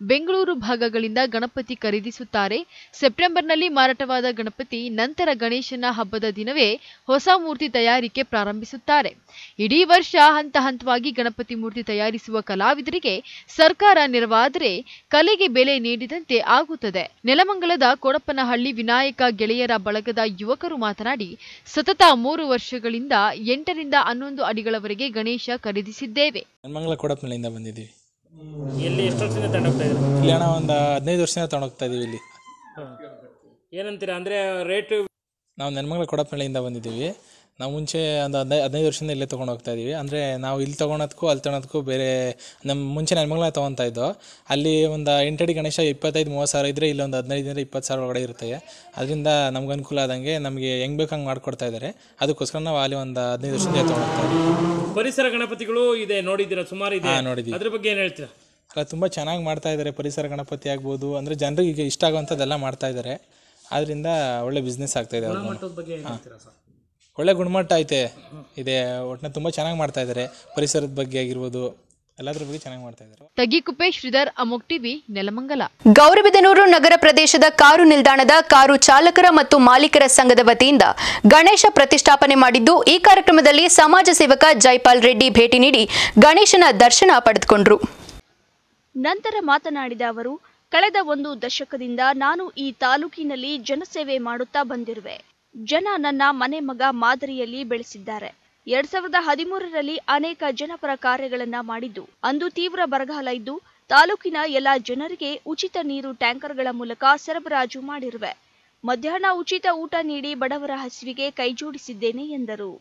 ಬೆಂಗಳೂರು ಭಾಗಗಳಿಂದ ಗಣಪತಿ ಖರೀದಿಸುತ್ತಾರೆ ಸೆಪ್ಟೆಂಬರ್ನಲ್ಲಿ ಮಾರಾಟವಾದ ಗಣಪತಿ ನಂತರ ಗಣೇಶನ ಹಬ್ಬದ ದಿನವೇ ಹೊಸ ಮೂರ್ತಿ ತಯಾರಿಕೆ ಪ್ರಾರಂಭಿಸುತ್ತಾರೆ ಇಡೀ ವರ್ಷ ಹಂತ ಹಂತವಾಗಿ ಗಣಪತಿ ಮೂರ್ತಿ ತಯಾರಿಸುವ ಕಲಾವಿದರಿಗೆ ಸರ್ಕಾರ ನೆರವಾದರೆ ಕಲೆಗೆ ಬೆಲೆ ನೀಡಿದಂತೆ ಆಗುತ್ತದೆ ನೆಲಮಂಗಲದ ಕೊಡಪ್ಪನಹಳ್ಳಿ ವಿನಾಯಕ ಗೆಳೆಯರ ಬಳಗದ ಯುವಕರು ಮಾತನಾಡಿ ಸತತ ಮೂರು ವರ್ಷಗಳಿಂದ ಎಂಟರಿಂದ ಹನ್ನೊಂದು ಅಡಿಗಳವರೆಗೆ ಗಣೇಶ ಖರೀದಿಸಿದ್ದೇವೆ ಹನುಮಂಗಲ ಕೊಡಪ್ನಳ್ಳಿಯಿಂದ ಬಂದಿದ್ದೀವಿ ಎಲ್ಲಿ ಎಷ್ಟು ವರ್ಷದಿಂದ ತಗೊಂಡೋಗ್ತಾ ಇದ್ದಾರೆ ಇಲ್ಲಿ ಅಣ್ಣ ಒಂದು ಹದಿನೈದು ವರ್ಷದಿಂದ ತಗೊಂಡೋಗ್ತಾ ಇದೀವಿ ಇಲ್ಲಿ ಏನಂತೀರಾ ಅಂದರೆ ರೇಟು ನಾವು ನೆನ್ಮಂಗಲ ಕೊಡಪ್ನಳ್ಳಿಯಿಂದ ಬಂದಿದ್ದೀವಿ ನಾವು ಮುಂಚೆ ಒಂದು ಹದಿನೈದು ಹದಿನೈದು ವರ್ಷದಿಂದ ಇಲ್ಲೇ ತೊಗೊಂಡು ಹೋಗ್ತಾ ಇದ್ದೀವಿ ಅಂದರೆ ನಾವು ಇಲ್ಲಿ ತೊಗೊಳೋದಕ್ಕೂ ಅಲ್ಲಿ ತೊಗೊಳೋದಕ್ಕೂ ಬೇರೆ ನಮ್ಮ ಮುಂಚೆ ನೆನ್ಮಂಗಲ ತೊಗೊತಾ ಇದ್ದೋ ಅಲ್ಲಿ ಒಂದು ಎಂಟಡಿ ಗಣೇಶ ಇಪ್ಪತ್ತೈದು ಮೂವತ್ತು ಸಾವಿರ ಇದ್ದರೆ ಇಲ್ಲಿ ಒಂದು ಹದಿನೈದರಿಂದ ಇಪ್ಪತ್ತು ಸಾವಿರ ಒಳಗಡೆ ಇರುತ್ತೆ ಅದರಿಂದ ನಮ್ಗೆ ಅನುಕೂಲ ಆದಂಗೆ ನಮಗೆ ಹೆಂಗೆ ಬೇಕು ಹಂಗೆ ಮಾಡ್ಕೊಡ್ತಾ ಇದ್ದಾರೆ ಅದಕ್ಕೋಸ್ಕರ ನಾವು ಅಲ್ಲಿ ಒಂದು ಹದಿನೈದು ವರ್ಷದಿಂದ ತೊಗೊಂಡೋಗ್ತಾ ಇದ್ದೀವಿ ಪರಿಸರ ಗಣಪತಿಗಳು ಇದೆ ನೋಡಿದ್ದೀರಾ ಸುಮಾರು ಇದೆ ಹಾ, ನೋಡಿದ್ದೀವಿ. ಅದ್ರ ಬಗ್ಗೆ ಏನು ಹೇಳ್ತೀರಾ ಅಲ್ಲ ತುಂಬ ಚೆನ್ನಾಗಿ ಮಾಡ್ತಾ ಇದ್ದಾರೆ ಪರಿಸರ ಗಣಪತಿ ಆಗ್ಬೋದು ಅಂದರೆ ಜನರಿಗೆ ಇಷ್ಟ ಆಗುವಂಥದ್ದೆಲ್ಲ ಮಾಡ್ತಾ ಇದ್ದಾರೆ ಆದ್ದರಿಂದ ಒಳ್ಳೆ ಬಿಸ್ನೆಸ್ ಆಗ್ತಾ ಇದೆ ಅವ್ರ್ಗೂನು. ಗುಣಮಟ್ಟದ ಬಗ್ಗೆ ಏನು ಹಾ. ಹೇಳ್ತೀರಾ ಸರ್ ಒಳ್ಳೆ ಗುಣಮಟ್ಟ ಐತೆ ಇದೆ ಒಟ್ಟಿನಲ್ಲಿ ತುಂಬ ಚೆನ್ನಾಗಿ ಮಾಡ್ತಾ ಇದ್ದಾರೆ ಪರಿಸರದ ಬಗ್ಗೆ ಆಗಿರ್ಬೋದು ಎಲ್ಲದ್ರ ಬಗ್ಗೆ ಚೆನ್ನಾಗಿ ಮಾಡ್ತಾ ಇದ್ದಾರೆ ತಗ್ಗಿಕುಪ್ಪೆ ಶ್ರೀಧರ್ ಅಮೋಕ್ ಟಿವಿ ನೆಲಮಂಗಲ ಗೌರಿಬಿದನೂರು ನಗರ ಪ್ರದೇಶದ ಕಾರು ನಿಲ್ದಾಣದ ಕಾರು ಚಾಲಕರ ಮತ್ತು ಮಾಲೀಕರ ಸಂಘದ ವತಿಯಿಂದ ಗಣೇಶ ಪ್ರತಿಷ್ಠಾಪನೆ ಮಾಡಿದ್ದು ಈ ಕಾರ್ಯಕ್ರಮದಲ್ಲಿ ಸಮಾಜ ಸೇವಕ ಜೈಪಾಲ್ ರೆಡ್ಡಿ ಭೇಟಿ ನೀಡಿ ಗಣೇಶನ ದರ್ಶನ ಪಡೆದುಕೊಂಡ್ರು ನಂತರ ಮಾತನಾಡಿದ ಅವರು ಕಳೆದ ಒಂದು ದಶಕದಿಂದ ನಾನು ಈ ತಾಲೂಕಿನಲ್ಲಿ ಜನಸೇವೆ ಮಾಡುತ್ತಾ ಬಂದಿರುವೆ ಜನ ನನ್ನ ಮನೆ ಮಗ ಮಾದರಿಯಲ್ಲಿ ಬೆಳೆಸಿದ್ದಾರೆ ಎರಡ್ ಸಾವಿರದ ಹದಿಮೂರರಲ್ಲಿ ಅನೇಕ ಜನಪರ ಕಾರ್ಯಗಳನ್ನ ಮಾಡಿದ್ದು ಅಂದು ತೀವ್ರ ಬರಗಾಲ ಇದ್ದು ತಾಲೂಕಿನ ಎಲ್ಲ ಜನರಿಗೆ ಉಚಿತ ನೀರು ಟ್ಯಾಂಕರ್ಗಳ ಮೂಲಕ ಸರಬರಾಜು ಮಾಡಿರುವೆ ಮಧ್ಯಾಹ್ನ ಉಚಿತ ಊಟ ನೀಡಿ ಬಡವರ ಹಸಿವಿಗೆ ಕೈಜೋಡಿಸಿದ್ದೇನೆ ಎಂದರು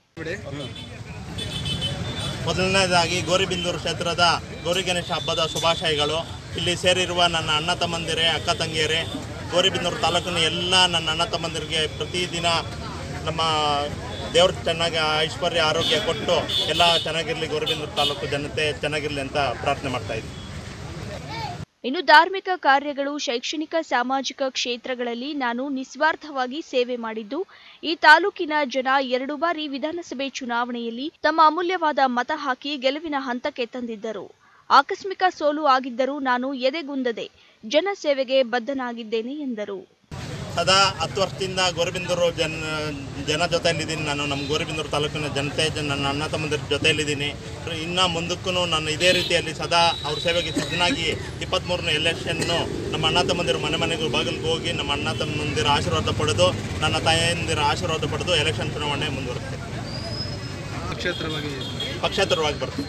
ಮೊದಲನೇದಾಗಿ ಗೌರಿಬಿಂದೂರು ಕ್ಷೇತ್ರದ ಗೌರಿ ಗಣೇಶ ಹಬ್ಬದ ಶುಭಾಶಯಗಳು ಇಲ್ಲಿ ಸೇರಿರುವ ನನ್ನ ಅಣ್ಣ ತಮ್ಮಂದಿರೇ ಅಕ್ಕ ತಂಗಿಯರೇ ಗೌರಿಬಿಂದೂರು ತಾಲೂಕಿನ ಎಲ್ಲ ನನ್ನ ಅಣ್ಣ ತಮ್ಮಂದಿರಿಗೆ ಪ್ರತಿದಿನ ನಮ್ಮ ದೇವ್ರು ಚೆನ್ನಾಗಿ ಐಶ್ವರ್ಯ ಆರೋಗ್ಯ ಕೊಟ್ಟು ಎಲ್ಲ ಚೆನ್ನಾಗಿರಲಿ ಗೌರಿಬಿಂದೂರು ತಾಲೂಕು ಜನತೆ ಚೆನ್ನಾಗಿರಲಿ ಅಂತ ಪ್ರಾರ್ಥನೆ ಮಾಡ್ತಾ ಇದ್ದೀನಿ ಇನ್ನು ಧಾರ್ಮಿಕ ಕಾರ್ಯಗಳು ಶೈಕ್ಷಣಿಕ ಸಾಮಾಜಿಕ ಕ್ಷೇತ್ರಗಳಲ್ಲಿ ನಾನು ನಿಸ್ವಾರ್ಥವಾಗಿ ಸೇವೆ ಮಾಡಿದ್ದು ಈ ತಾಲೂಕಿನ ಜನ ಎರಡು ಬಾರಿ ವಿಧಾನಸಭೆ ಚುನಾವಣೆಯಲ್ಲಿ ತಮ್ಮ ಅಮೂಲ್ಯವಾದ ಮತ ಹಾಕಿ ಗೆಲುವಿನ ಹಂತಕ್ಕೆ ತಂದಿದ್ದರು ಆಕಸ್ಮಿಕ ಸೋಲು ಆಗಿದ್ದರೂ ನಾನು ಎದೆಗುಂದದೆ ಜನಸೇವೆಗೆ ಬದ್ಧನಾಗಿದ್ದೇನೆ ಎಂದರು ಸದಾ ಹತ್ತು ವರ್ಷದಿಂದ ಗೋರಿಬಿಂದೂರು ಜನ ಜನ ಜೊತೆಯಲ್ಲಿದ್ದೀನಿ ನಾನು ನಮ್ಮ ಗೋರಿಬಿಂದೂರು ತಾಲೂಕಿನ ಜನತೆ ಜನ ನನ್ನ ಅಣ್ಣ ತಮ್ಮಂದಿರ ಜೊತೆಯಲ್ಲಿದ್ದೀನಿ ಇನ್ನು ಮುಂದಕ್ಕೂ ನಾನು ಇದೇ ರೀತಿಯಲ್ಲಿ ಸದಾ ಅವ್ರ ಸೇವೆಗೆ ಸಿದ್ಧನಾಗಿ ಇಪ್ಪತ್ತ್ಮೂರನೇ ಎಲೆಕ್ಷನ್ನು ನಮ್ಮ ಅಣ್ಣ ತಮ್ಮಂದಿರು ಮನೆ ಮನೆಗೂ ಬಾಗಿಲಿಗೆ ಹೋಗಿ ನಮ್ಮ ಅಣ್ಣ ತಮ್ಮಂದಿರ ಆಶೀರ್ವಾದ ಪಡೆದು ನನ್ನ ತಾಯಂದಿರ ಆಶೀರ್ವಾದ ಪಡೆದು ಎಲೆಕ್ಷನ್ ಚುನಾವಣೆ ಮುಂದುವರುತ್ತೆ ಪಕ್ಷೇತರವಾಗಿ ಪಕ್ಷೇತರವಾಗಿ ಬರ್ತೀನಿ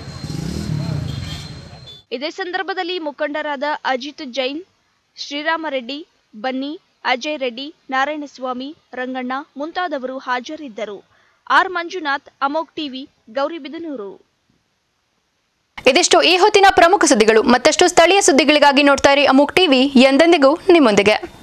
ಇದೇ ಸಂದರ್ಭದಲ್ಲಿ ಮುಖಂಡರಾದ ಅಜಿತ್ ಜೈನ್ ಶ್ರೀರಾಮರೆಡ್ಡಿ ಬನ್ನಿ ಅಜಯ್ ರೆಡ್ಡಿ ನಾರಾಯಣಸ್ವಾಮಿ ರಂಗಣ್ಣ ಮುಂತಾದವರು ಹಾಜರಿದ್ದರು ಆರ್ ಮಂಜುನಾಥ್ ಅಮೋಕ್ ಟಿವಿ ಗೌರಿಬಿದನೂರು ಇದಿಷ್ಟು ಈ ಹೊತ್ತಿನ ಪ್ರಮುಖ ಸುದ್ದಿಗಳು ಮತ್ತಷ್ಟು ಸ್ಥಳೀಯ ಸುದ್ದಿಗಳಿಗಾಗಿ ನೋಡ್ತಾ ಇರಿ ಅಮುಕ್ ಟಿವಿ ಎಂದೆಂದಿಗೂ ನಿಮ್ಮೊಂದಿಗೆ